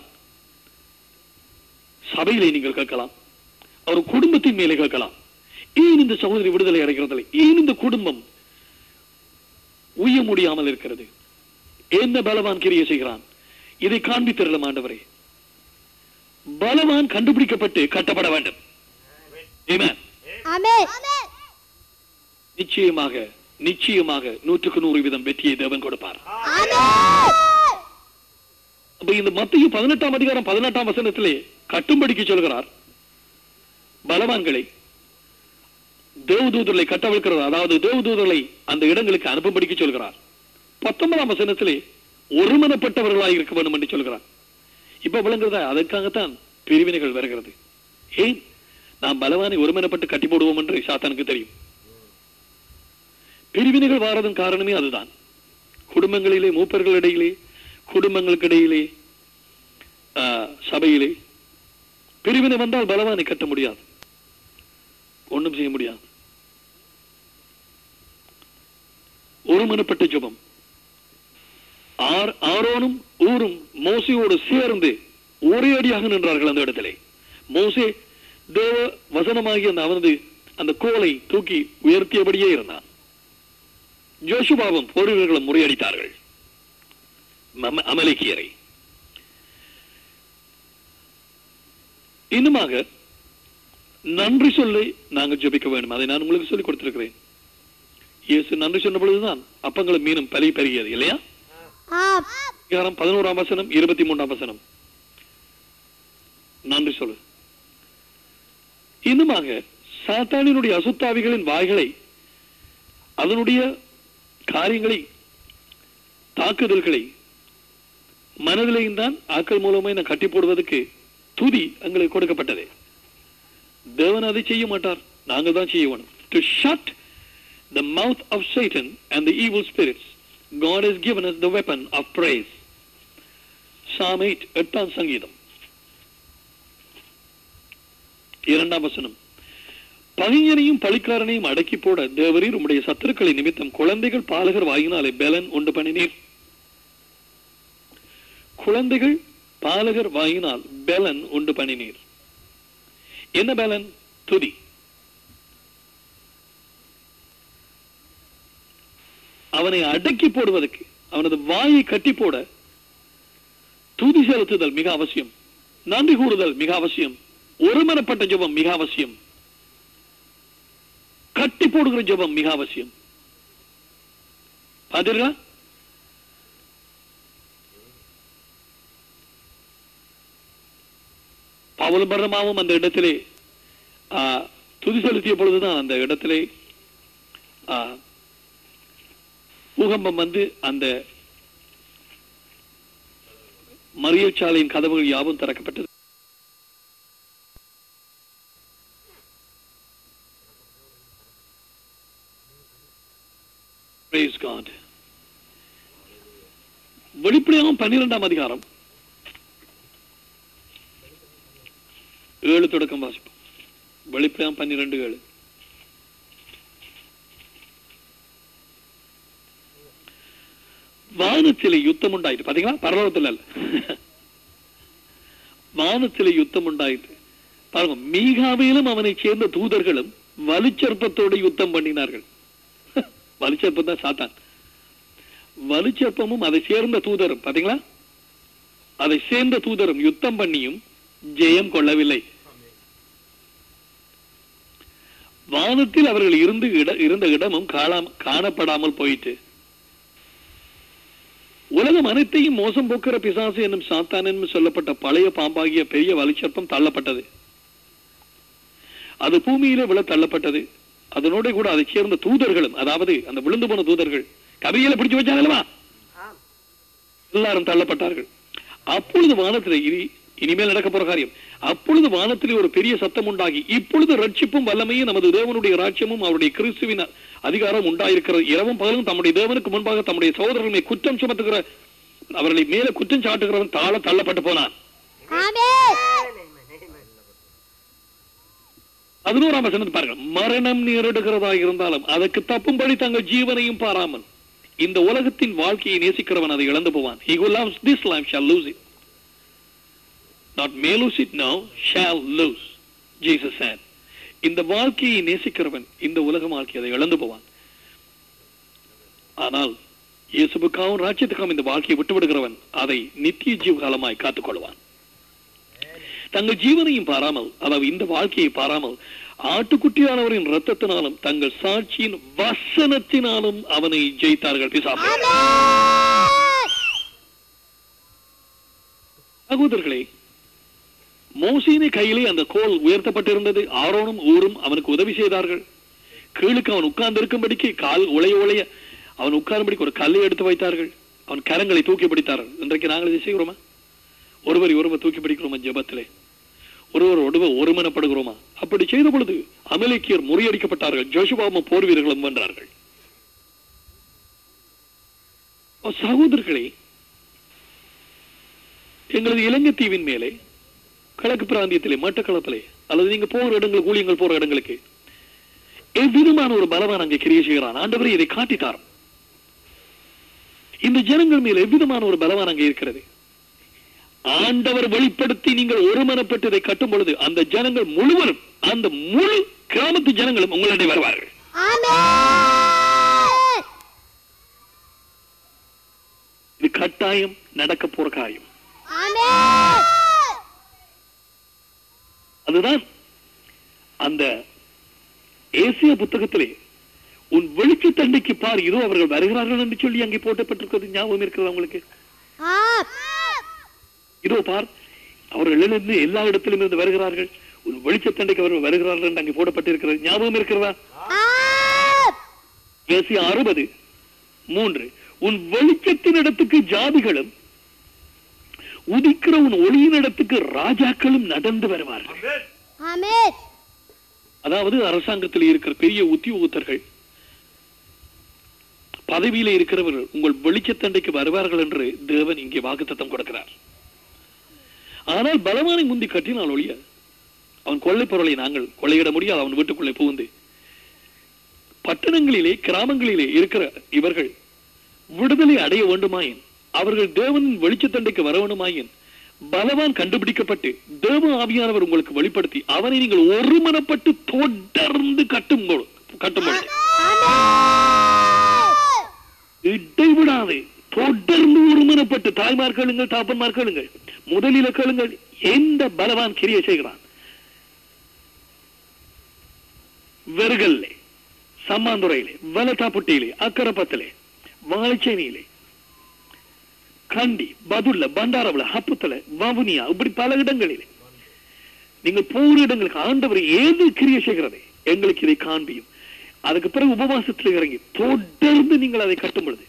சபையிலே நீங்கள் கேட்கலாம் அவர் குடும்பத்தின் மேலே கேட்கலாம் ஏன் இந்த சகோதரி விடுதலை அடைகிறதில்லை ஏன் இந்த குடும்பம் உய்ய முடியாமல் இருக்கிறது என்ன பலவான் கிரியை செய்கிறான் இதை காண்பித்திரலாம் ஆண்டவரே பலவான் கண்டுபிடிக்கப்பட்டு கட்டப்பட வேண்டும் Amen. ஆமென் நிச்சயமாக நிச்சயமாக நூற்றுக்கு நூறு வீதம் வெற்றியை தேவன் கொடுப்பார் ஆமென் அப்ப இந்த மத்திய பதினெட்டாம் அதிகாரம் பதினெட்டாம் வசனத்திலே கட்டும்படிக்கு சொல்கிறார் பலவான்களை தேவதூதர்களை கட்டவிழ்க்கிறது அதாவது தேவதூதர்களை அந்த இடங்களுக்கு அனுப்பும்படிக்கு சொல்கிறார் பத்தொன்பதாம் வசனத்திலே ஒருமனப்பட்டவர்களாய் இருக்க வேண்டும் என்று சொல்கிறார் இப்ப விளங்குறதா அதற்காகத்தான் பிரிவினைகள் வருகிறது ஏன் நாம் பலவானை ஒருமனப்பட்டு கட்டி போடுவோம் என்று சாத்தானுக்கு தெரியும் பிரிவினைகள் வாரதன் காரணமே அதுதான் குடும்பங்களிலே மூப்பர்களிடையிலே குடும்பங்களுக்கு இடையிலே ஆ, சபையிலே பிரிவினை வந்தால் பலவானை கட்ட முடியாது ஒண்ணும் செய்ய முடியாது ஒருமனப்பட்ட ஜெபம் ஆர் ஆரோனும் ஊரும் மோசையோடு சேர்ந்து ஒரே அடியாக நின்றார்கள் அந்த இடத்திலே மோசே தேவ வசனமாகி அந்த அவனது அந்த கோலை தூக்கி உயர்த்தியபடியே இருந்தான் ஜோஷுபாவும் போர் வீரர்களும் முறியடித்தார்கள் மம- அமலேக்கியரை இன்னுமாக நன்றி சொல்லி நாங்கள் ஜெபிக்க வேண்டும் அதை நான் உங்களுக்கு சொல்லிக் கொடுத்திருக்கிறேன் இயேசு நன்றி சொன்ன பொழுதுதான் அப்பங்களும் மீனும் பலி பெருகியது இல்லையா ஆம் அதிகாரம் பதினோராம் வசனம் இருபத்தி மூன்றாம் வசனம் நன்றி சொல்லு இன்னுமாக சாத்தானினுடைய அசுத்தாவிகளின் வாய்களை அதனுடைய காரியங்களை தாக்குதல்களை மனதிலேயும் தான் ஆக்கள் மூலமே நான் கட்டி போடுவதற்கு துதி எங்களுக்கு கொடுக்கப்பட்டது தேவன் அதை செய்ய மாட்டார் நாங்கள் தான் செய்ய வேணும் to shut the mouth of Satan and the evil spirits God has given us the weapon of praise Psalm 8 எட்டாம் சங்கீதம் இரண்டாம் வசனம் பகைஞனையும் பழிக்காரனையும் அடக்கி போட தேவரீர் உம்முடைய சத்துருக்களை நிமித்தம் குழந்தைகள் பாலகர் வாயினாலே பெலன் உண்டு பண்ணினீர் குழந்தைகள் பாலகர் வாயினால் பெலன் உண்டு பண்ணினீர் என்ன பெலன் துதி அவனை அடக்கி போடுவதற்கு அவனது வாயை கட்டி போட துதி செலுத்துதல் மிக அவசியம் நன்றி கூறுதல் மிக அவசியம் ஒருமனப்பட்ட ஜெபம் மிக அவசியம் கட்டி போடுகிற ஜெபம் மிக அவசியம் பார்த்தீர்களா பவுலும் பர்ணமாவும் அந்த இடத்திலே ஆ, துதி செலுத்திய பொழுதுதான் அந்த இடத்திலே ஆ, பூகம்பம் வந்து அந்த மறியச்சாலையின் கதவுகள் யாவும் திறக்கப்பட்டது Praise God. வெளிப்படையாகவும் பன்னிரெண்டாம் அதிகாரம் ஏழு தொடக்கம் வாசிப்போம் வெளிப்படையாம் பன்னிரெண்டு ஏழு வானத்திலே யுத்தம் உண்டாயிட்டு பாத்தீங்களா பரலோகத்தில் அல்ல வானத்திலே யுத்தம் உண்டாயிட்டு பாருங்க மீகாவிலும் அவனை சேர்ந்த தூதர்களும் வலுச்சற்பத்தோடு யுத்தம் பண்ணினார்கள் வலுச்சற்பம் தான் சாத்தான் வலுச்சற்பமும் அதை சேர்ந்த தூதரும் பாத்தீங்களா அதை சேர்ந்த தூதரும் யுத்தம் பண்ணியும் ஜெயம் கொள்ளவில்லை வானத்தில் அவர்கள் இருந்து இட இருந்த இடமும் காணாம காணப்படாமல் போயிட்டு உலகம் அனைத்தையும் மோசம் போக்குற பிசாசு என்னும் சாத்தான் என்று சொல்லப்பட்ட பழைய பாம்பாகிய பெரிய வலிச்சர்ப்பம் தள்ளப்பட்டது அது பூமியிலே விழ தள்ளப்பட்டது அதனோட கூட அதை சேர்ந்த தூதர்களும் அதாவது அந்த விழுந்து போன தூதர்கள் கவியில பிடிச்சு வச்சாங்களா ஆம் எல்லாரும் தள்ளப்பட்டார்கள் அப்பொழுது வானத்திலே இனி இனிமேல் நடக்க போற காரியம் அப்பொழுது வானத்திலே ஒரு பெரிய சத்தம் உண்டாகி இப்பொழுது ரட்சிப்பும் வல்லமையும் நமது தேவனுடைய ராஜ்யமும் அவருடைய கிறிஸ்துவின் அதிகாரம் உண்டாயிருக்கிறது இரவும் பகலும் தம்முடைய தேவனுக்கு முன்பாக தம்முடைய சகோதரர்களை குற்றம் சுமத்துகிற அவர்களை மேலே குற்றம் சாட்டுகிறவன் தாழ தள்ளப்பட்டு போனான் ஆமென் Amen, amen. பதினோராம் வசனத்தை பாருங்கள் மரணம் நேரிடுகிறதா இருந்தாலும் அதற்கு தப்பும்படி தங்கள் ஜீவனையும் பாராமல் இந்த உலகத்தின் வாழ்க்கையை நேசிக்கிறவன் அதை இழந்து போவான் he who loves this life shall lose it not may lose it no shall lose jesus said இந்த வாழ்க்கையை நேசிக்கிறவன் இந்த உலக வாழ்க்கையை அதை இழந்து போவான் ஆனால் இயேசுவுக்காகவும் ராஜ்யத்துக்காகவும் இந்த வாழ்க்கையை விட்டு விடுகிறவன் அதை நித்திய ஜீவகாலமாய் காத்துக் கொள்வான் தங்கள் ஜீவனையும் பாராமல் அதாவது இந்த வாழ்க்கையை பாராமல் ஆட்டுக்குட்டியானவரின் ரத்தத்தினாலும் தங்கள் சாட்சியின் வசனத்தினாலும் அவனை ஜெயித்தார்கள் பிசாசு ஆமென் சகோதரர்களே மோசேனை கையிலே அந்த கோல் உயர்த்தப்பட்டிருந்தது ஆரோனும் ஊரும் அவனுக்கு உதவி செய்தார்கள் கீழுக்கு அவன் உட்கார்ந்து இருக்கும்படிக்கு கால் உளைய உளைய அவன் உட்காரும்படிக்கு ஒரு கல்லை எடுத்து வைத்தார்கள் அவன் கரங்களை தூக்கி பிடித்தார்கள் இன்றைக்கு நாங்கள் இதை செய்கிறோமா ஒருவரை ஒருவர் தூக்கி பிடிக்கிறோமா ஜெபத்திலே ஒருவர் ஒருவர் ஒருமனப்படுகிறோமா அப்படி செய்த பொழுது அமலேக்கியர் முறியடிக்கப்பட்டார்கள் ஜோஷுவாவும் போர் வீரர்களும் வென்றார்கள் ஓ, சகோதரர்களே எங்களது இலங்கை தீவின் மேலே கிழக்கு பிராந்தியத்திலே மட்டக்களப்பிலே அல்லது நீங்க போகிற இடங்களுக்கு ஊழியங்கள் போற இடங்களுக்கு எவ்விதமான ஒரு பலவான் அங்கே கிரியை செய்கிறான் ஆண்டவரே இதை காட்டித்தார் இந்த ஜனங்கள் மேல் எவ்விதமான ஒரு பலவான் அங்கே இருக்கிறது ஆண்டவர் வெளிப்படுத்தி நீங்கள் ஒருமனப்பட்டு இதை கட்டும் பொழுது அந்த ஜனங்கள் முழுவதும் அந்த முழு கிராமத்து ஜனங்களும் உங்களிடையே வருவார்கள் ஆமென் இது கட்டாயம் நடக்க போற காரியம் ஆமென் அதுதான் அந்த ஏசிய புத்தகத்திலே உன் வெளிச்ச தண்டைக்கு பார் இதோ அவர்கள் வருகிறார்கள் என்று சொல்லி அங்கே போட்டப்பட்டிருக்கிறது ஞாபகம் இருக்கிறது உங்களுக்கு ஆம் இதோ பார் அவர்கள் இருந்து எல்லா இடத்திலும் இருந்து வருகிறார்கள் உன் வெளிச்சத்தண்டைக்கு அவர்கள் வருகிறார்கள் என்று அங்கே போடப்பட்டிருக்கிறது ஞாபகம் இருக்கிறதா ஆம் ஏசியா அறுபது மூன்று உன் வெளிச்சத்தின் இடத்துக்கு ஜாதிகளும் உதிக்கிற உன் ஒளியின் இடத்துக்கு ராஜாக்களும் நடந்து வருவார்கள் ஆமென் அதாவது அரசாங்கத்தில் இருக்கிற பெரிய உத்தியோகத்தர்கள் பதவியில இருக்கிறவர்கள் உங்கள் வெளிச்சத்தண்டைக்கு வருவார்கள் என்று தேவன் இங்கே வாக்குத்தத்தம் கொடுக்கிறார் ஆனால் பலவானை முந்தி கட்டினால் ஒழிய அவன் கொள்ளை பொருளை நாங்கள் கொள்ளையிட முடியாது அவன் வீட்டுக்குள்ளே புகுந்து பட்டணங்களிலே கிராமங்களிலே இருக்கிற இவர்கள் விடுதலை அடைய வேண்டுமாயின் அவர்கள் தேவனின் வெளிச்சத்தண்டைக்கு வர வேண்டுமாயின் பலவான் கண்டுபிடிக்கப்பட்டு தேவ ஆவியானவர் உங்களுக்கு வெளிப்படுத்தி அவனை நீங்கள் ஒருமனப்பட்டு தொடர்ந்து கட்டும் பொழு- கட்டும் பொழுது இடைவிடாது தொடர்ந்து ஒருமனப்பட்டு தாய்மார் கேளுங்கள் தாப்பன்மார் கேளுங்கள் முதலில கேளுங்கள் எந்த பலவான் கிரியை செய்கிறான் வெறுகல்லே சம்மாந்துறையிலே வலத்தாப்புட்டியிலே அக்கரப்பத்திலே வாழைச்சேனியிலே கண்டி பதுல்ல பண்டாரவுல ஹப்புத்தல வவுனியா இப்படி பல இடங்களிலே நீங்கள் போகிற இடங்களுக்கு ஆண்டவர் ஏது கிரியை செய்கிறது எங்களுக்கு இதை காண்பியும் அதுக்கு பிறகு உபவாசத்தில் இறங்கி தொடர்ந்து நீங்கள் அதை கட்டும் பொழுது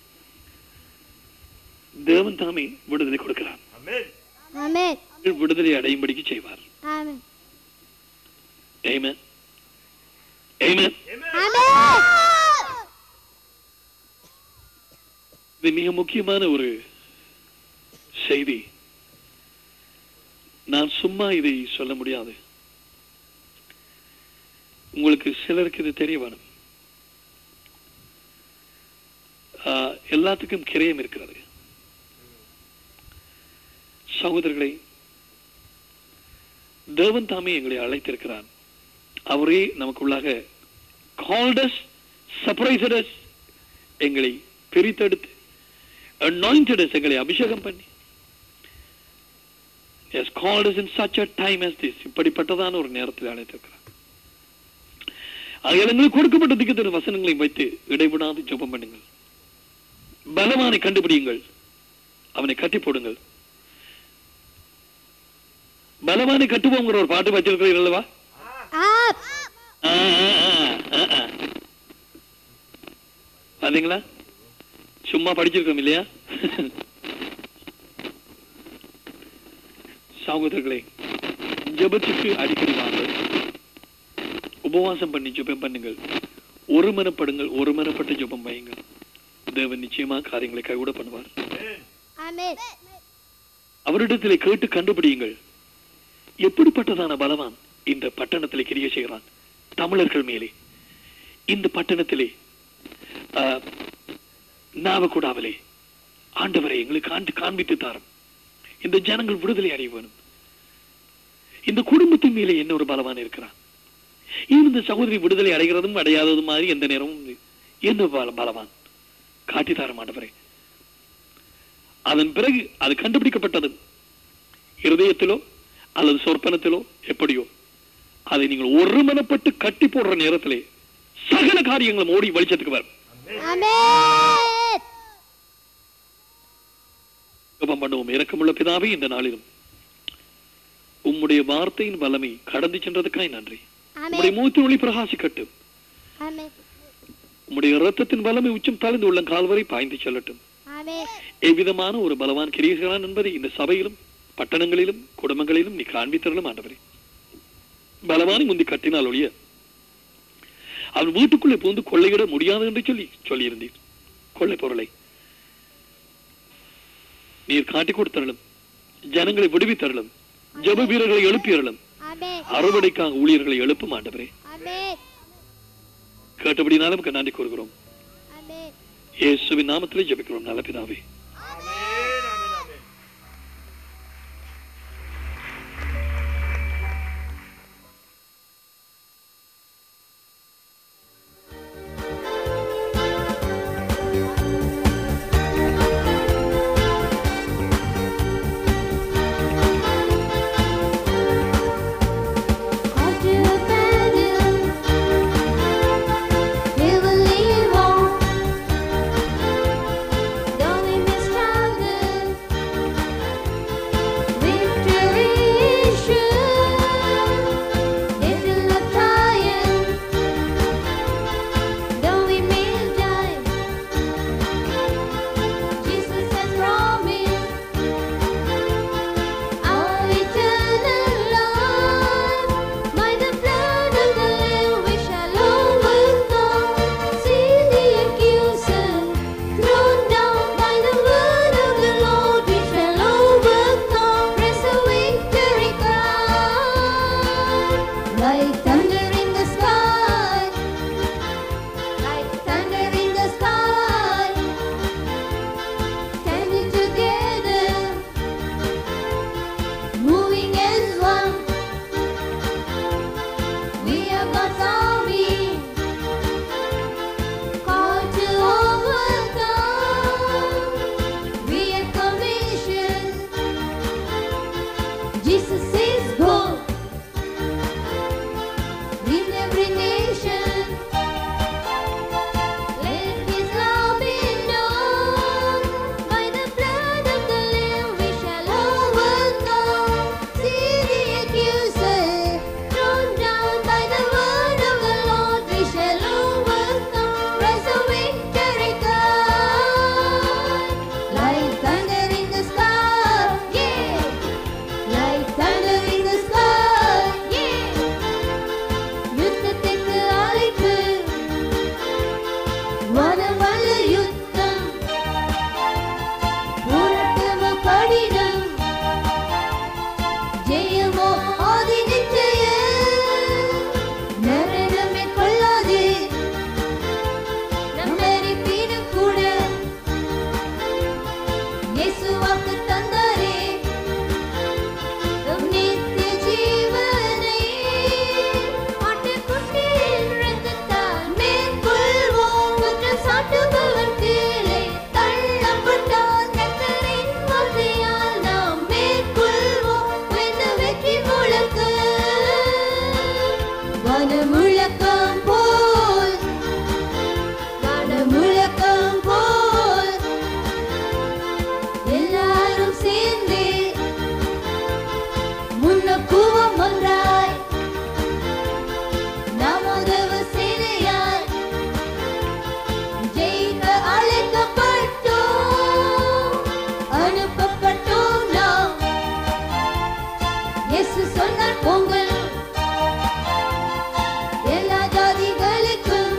தேவன் தாமே விடுதலை கொடுக்கிறார் ஆமென் விடுதலை அடையும்படிக்கு செய்வார் ஆமென் Amen. Amen. ஆமென் இது மிக முக்கியமான ஒரு செய்தி நான் சும்மா இதை சொல்ல முடியாது உங்களுக்கு சிலருக்கு இது தெரிய வேணும் ஆஹ், எல்லாத்துக்கும் கிரயம் இருக்கிறது சகோதரர்களை தேவன் தாமே எங்களை அழைத்திருக்கிறார் அவரே நமக்குள்ளாக கால்டஸ் சர்ப்ரைசடஸ் எங்களை பிரித்தெடுத்து anointed us எங்களை அபிஷேகம் பண்ணி has called us in such a time as this இப்படிப்பட்டதான ஒரு நேரத்தில் அழைத்திருக்கிறார் ஆகையால் எங்களுக்கு கொடுக்கப்பட்ட திக்கத்தின் வசனங்களை வைத்து இடைவிடாது ஜெபம் பண்ணுங்கள் பலவானை கண்டுபிடியுங்கள் அவனை கட்டி போடுங்கள் பலவானை கட்டுவோங்கிற ஒரு பாட்டு வச்சிருக்கிறீர்கள் அல்லவா ஆப் ஆ, ஆ, ஆ, ஆ, ஆ. பாத்தீங்களா சும்மா படிச்சிருக்கோம் இல்லையா சகோதரர்களே ஜெபத்துக்கு அடிக்கடி வாங்க உபவாசம் பண்ணி ஜெபம் பண்ணுங்கள் ஒருமனப்படுங்கள் ஒருமனப்பட்டு ஜெபம் வையுங்கள் தேவன் நிச்சயமா காரியங்களை கைவிட பண்ணுவார் ஆமென் அவரிடத்திலே கேட்டு கண்டுபிடியுங்கள் எப்படிப்பட்டதான பலவான் இந்த பட்டணத்திலே கிரிய செய்கிறான் தமிழர்கள் மேலே இந்த பட்டணத்திலே ஆஹ், நாவக்கூடாவிலே ஆண்டவரை எங்களுக்கு ஆண்டு காண்பித்து தாரும் இந்த ஜனங்கள் விடுதலை அடைய வேணும் இந்த குடும்பத்தின் மேலே என்ன ஒரு பலவான் இருக்கிறான் ஏன் இந்த சகோதரி விடுதலை அடைகிறதும் அடையாததும் மாதிரி எந்த நேரமும் என்ன பல- பலவான் காட்டி தாரும் ஆண்டவரே அதன் பிறகு அது கண்டுபிடிக்கப்பட்டது இருதயத்திலோ அல்லது சொற்பனத்திலோ எப்படியோ அதை நீங்கள் ஒருமனப்பட்டு கட்டி போடுற நேரத்திலே சகல காரியங்களும் ஓடி வெளிச்சத்துக்கு வரும் ஆமென் ஜெபம் பண்ணுவோம் இரக்கமுள்ள பிதாவே இந்த நாளிலும் உம்முடைய வார்த்தையின் வல்லமை கடந்து சென்றதுக்காய் நன்றி உம்முடைய ஆமென் மூத்தின் ஒளி பிரகாசிக்கட்டும் ஆமென் உம்முடைய இரத்தத்தின் வல்லமை உச்சம் தாழ்ந்து உள்ள கால்வரை பாய்ந்து செல்லட்டும் ஆமென் எவ்விதமான ஒரு பலவான் கிரியர்களான் என்பதை இந்த சபையிலும் பட்டணங்களிலும் குடும்பங்களிலும் நீ காண்பித்தரலும் ஆண்டவரே பலவானை முந்தி கட்டினால் ஒழிய அவன் வீட்டுக்குள்ளே புகுந்து கொள்ளையிட முடியாது என்று சொல்லி சொல்லியிருந்தீர் கொள்ளை பொருளை நீர் காட்டிக் கொடுத்தரலும் ஜனங்களை விடுவித்தரலும் ஜெப வீரர்களை எழுப்பியறலும் ஆமென் அறுவடைக்காக ஊழியர்களை எழுப்பும் ஆண்டவரே ஆமென் கேட்டபடினாலும் நமக்கு நன்றி கூறுகிறோம் ஆமென் இயேசுவின் நாமத்திலே ஜெபிக்கிறோம் நல்ல பிதாவே Amen. Amen. Amen. Hard to abandon, never leave on. Don't leave me stranded. Victory is sure. If you're not trying, don't leave me dying. Jesus has promised. Our eternal life, by the blood of the Lamb we shall overcome. See the accuser thrown down by the word of the Lord, we shall overcome. Raise a victory cry, like thunder in the sky, like thunder in the sky, standing together moving as one. We are God's army, called to overcome. We are commissioned. Jesus is God in every nation. Let His love be known. By the blood of the Lamb we shall overcome. See the accuser thrown down by the word of the Lord. We shall overcome. Raise a victory cry, like thunder in the sky. Yeah, like thunder in the sky. Yeah. யுத்தத்துக்கு அழைப்பு மனவள யுத்தம் போராட்டமோ கடினம் ஜெயமோ ஆதி நிச்சய மரணமே கொள்ளாது நம்மை பீடும் கூட இயேசு வாக்கு தந்தாரே நம் நித்திய ஜீவனை ஆட்டுக்குட்டியின் இரத்தத்தால் மேற்கொள்வோம். குற்றம் சாட்டுபவர் கீழே தள்ளப்பட்டார். கர்த்தரின் வார்த்தையால் நாம் மேற்கொள்வோம். வென்று வெற்றி முழக்கு. வனமுழக்கம் போல் எழுவோம் ஒன்றாய் நாம் உதவு சேனையாய் ஜெயிக்க அழைக்கப்பட்டோம் அனுப்பப்பட்டோம் நாம் இயேசு சொன்னார் பொங்கல் எல்லா ஜாதிகளுக்கும்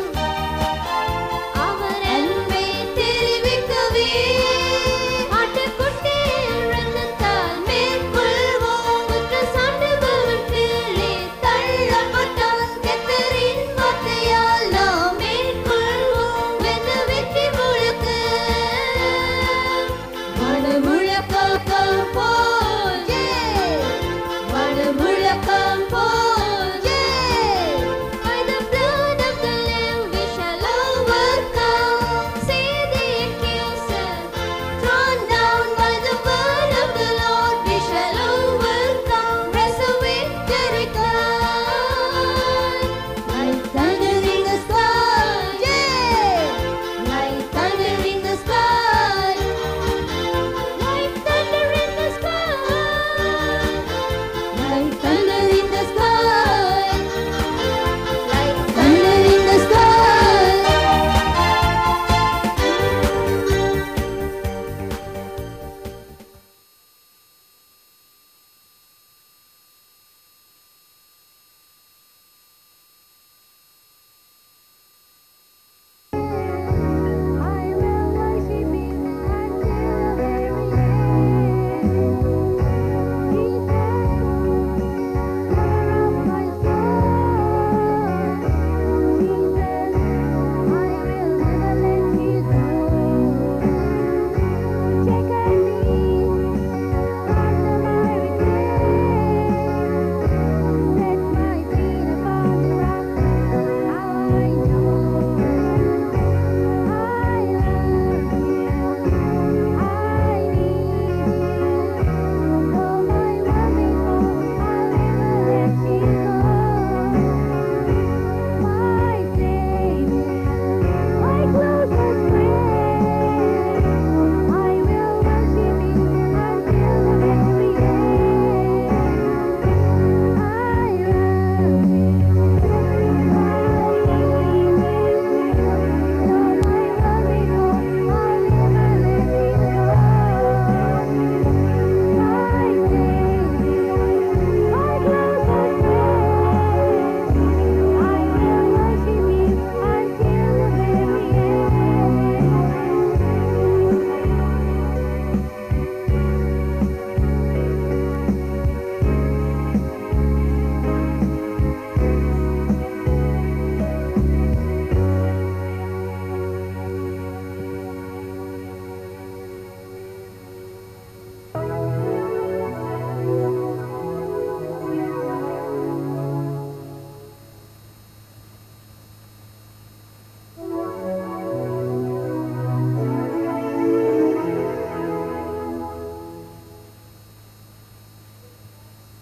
அவர் அன்பை தெரிவிக்கவே ஆட்டுக்குட்டி இரத்தத்தால் மேற்கொள்வோம் குற்ற சாட்டுபவன் கீழே தள்ளப்பட்டால் கர்த்தரின் வார்த்தையால் நாம் மேற்கொள்வோம் வென்று வெற்றி முழக்கு மனமுழக்கம் போல் மனமுழக்கம் போல் By the blood of the Lamb we shall overcome. See the accuser thrown down by the word of the Lord. We shall overcome. Wrestle victory come. Like thunder in the sky, like thunder in the sky, like thunder in the sky, like thunder in the sky. Like thunder in the sky. I will worship Him until the very end. Jesus, lover of my soul. Jesus, I will never let you go. Take me from the miry clay. Set my feet upon the rock. How I know. I love you. I need you. Though my world may fall, I'll never let you go. My Savior, my closest friend, I will worship you until the very end. I love you. I need you. Though my world may fall, I'll never let you go. My Savior, my closest friend, I will worship you until the very end.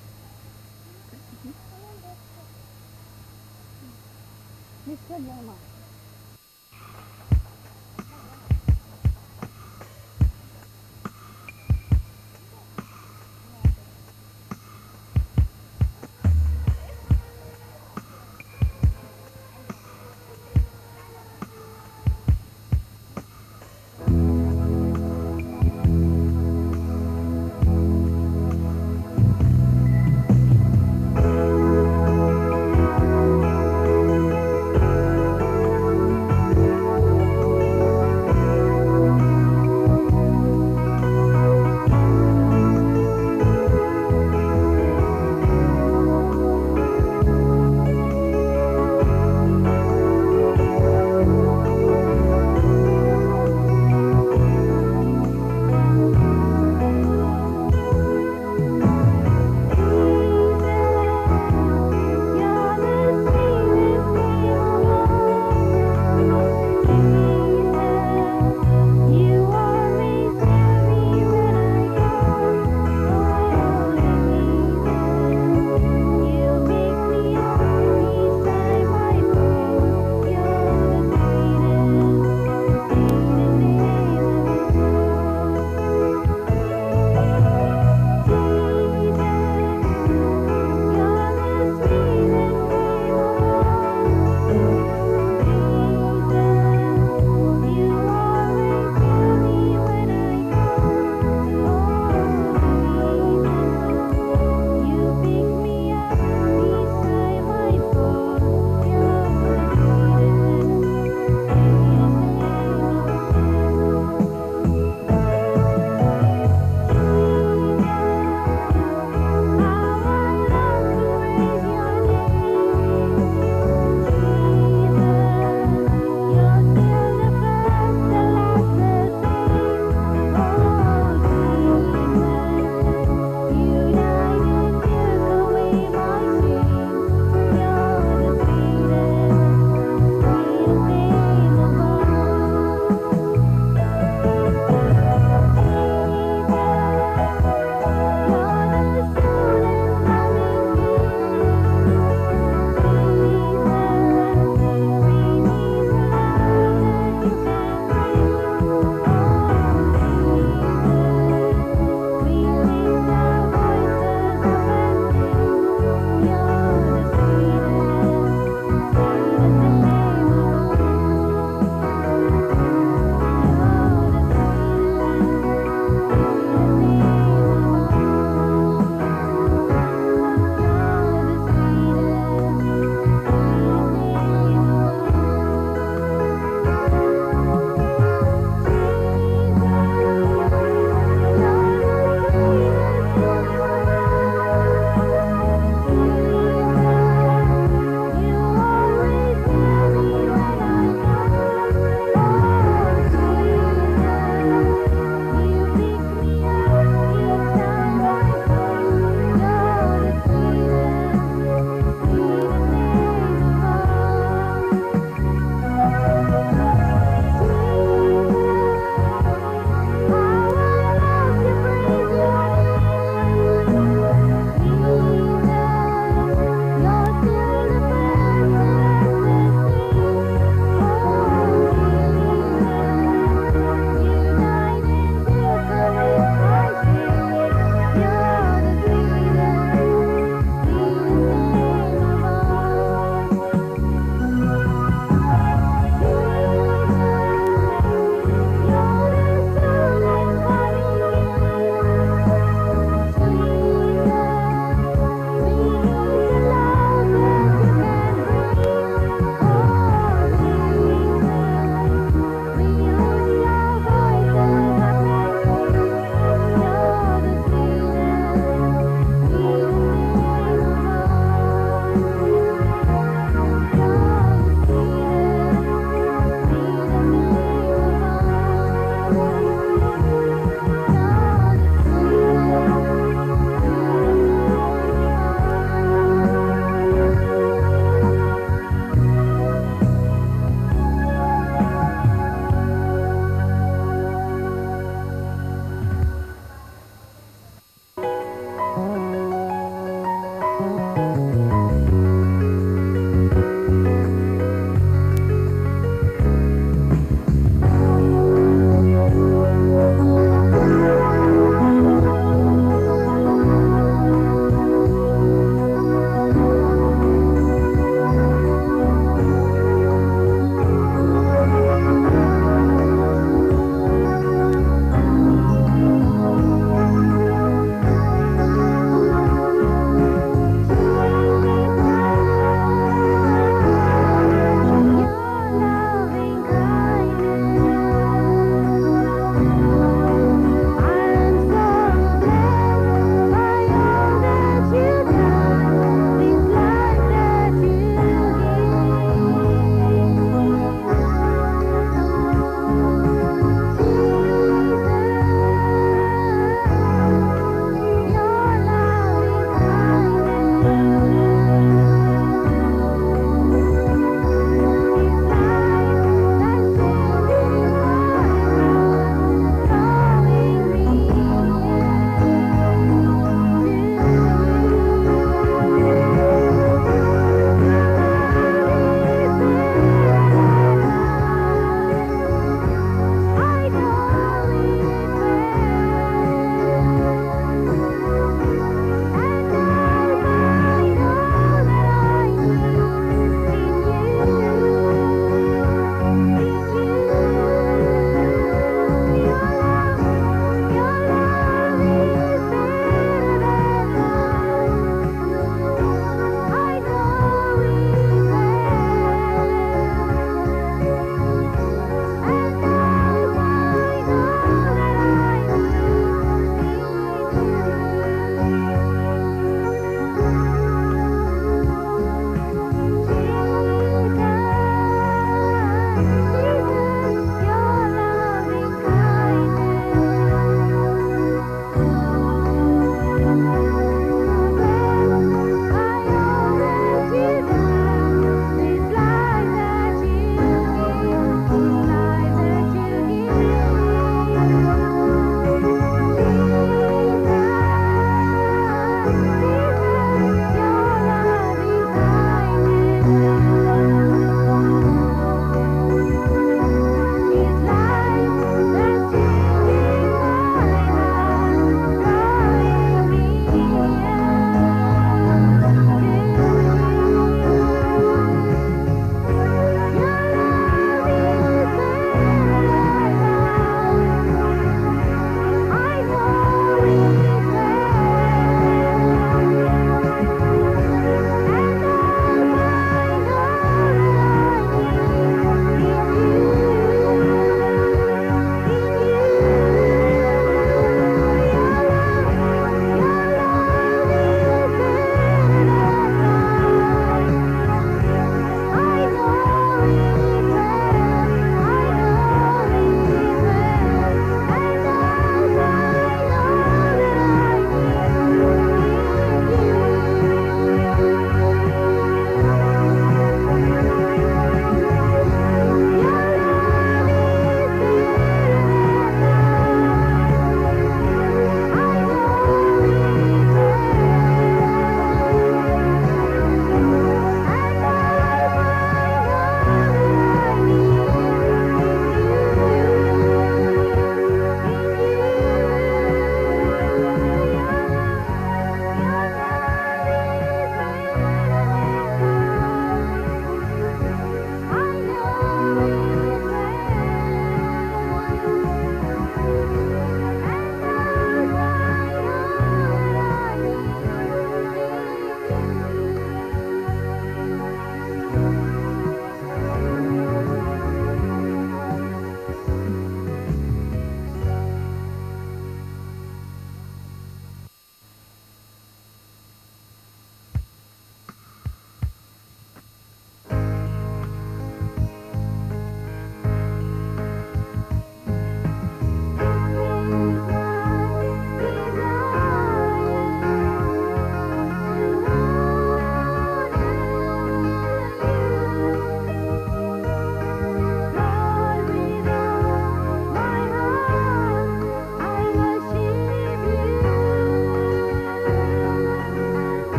Miss Kanyama.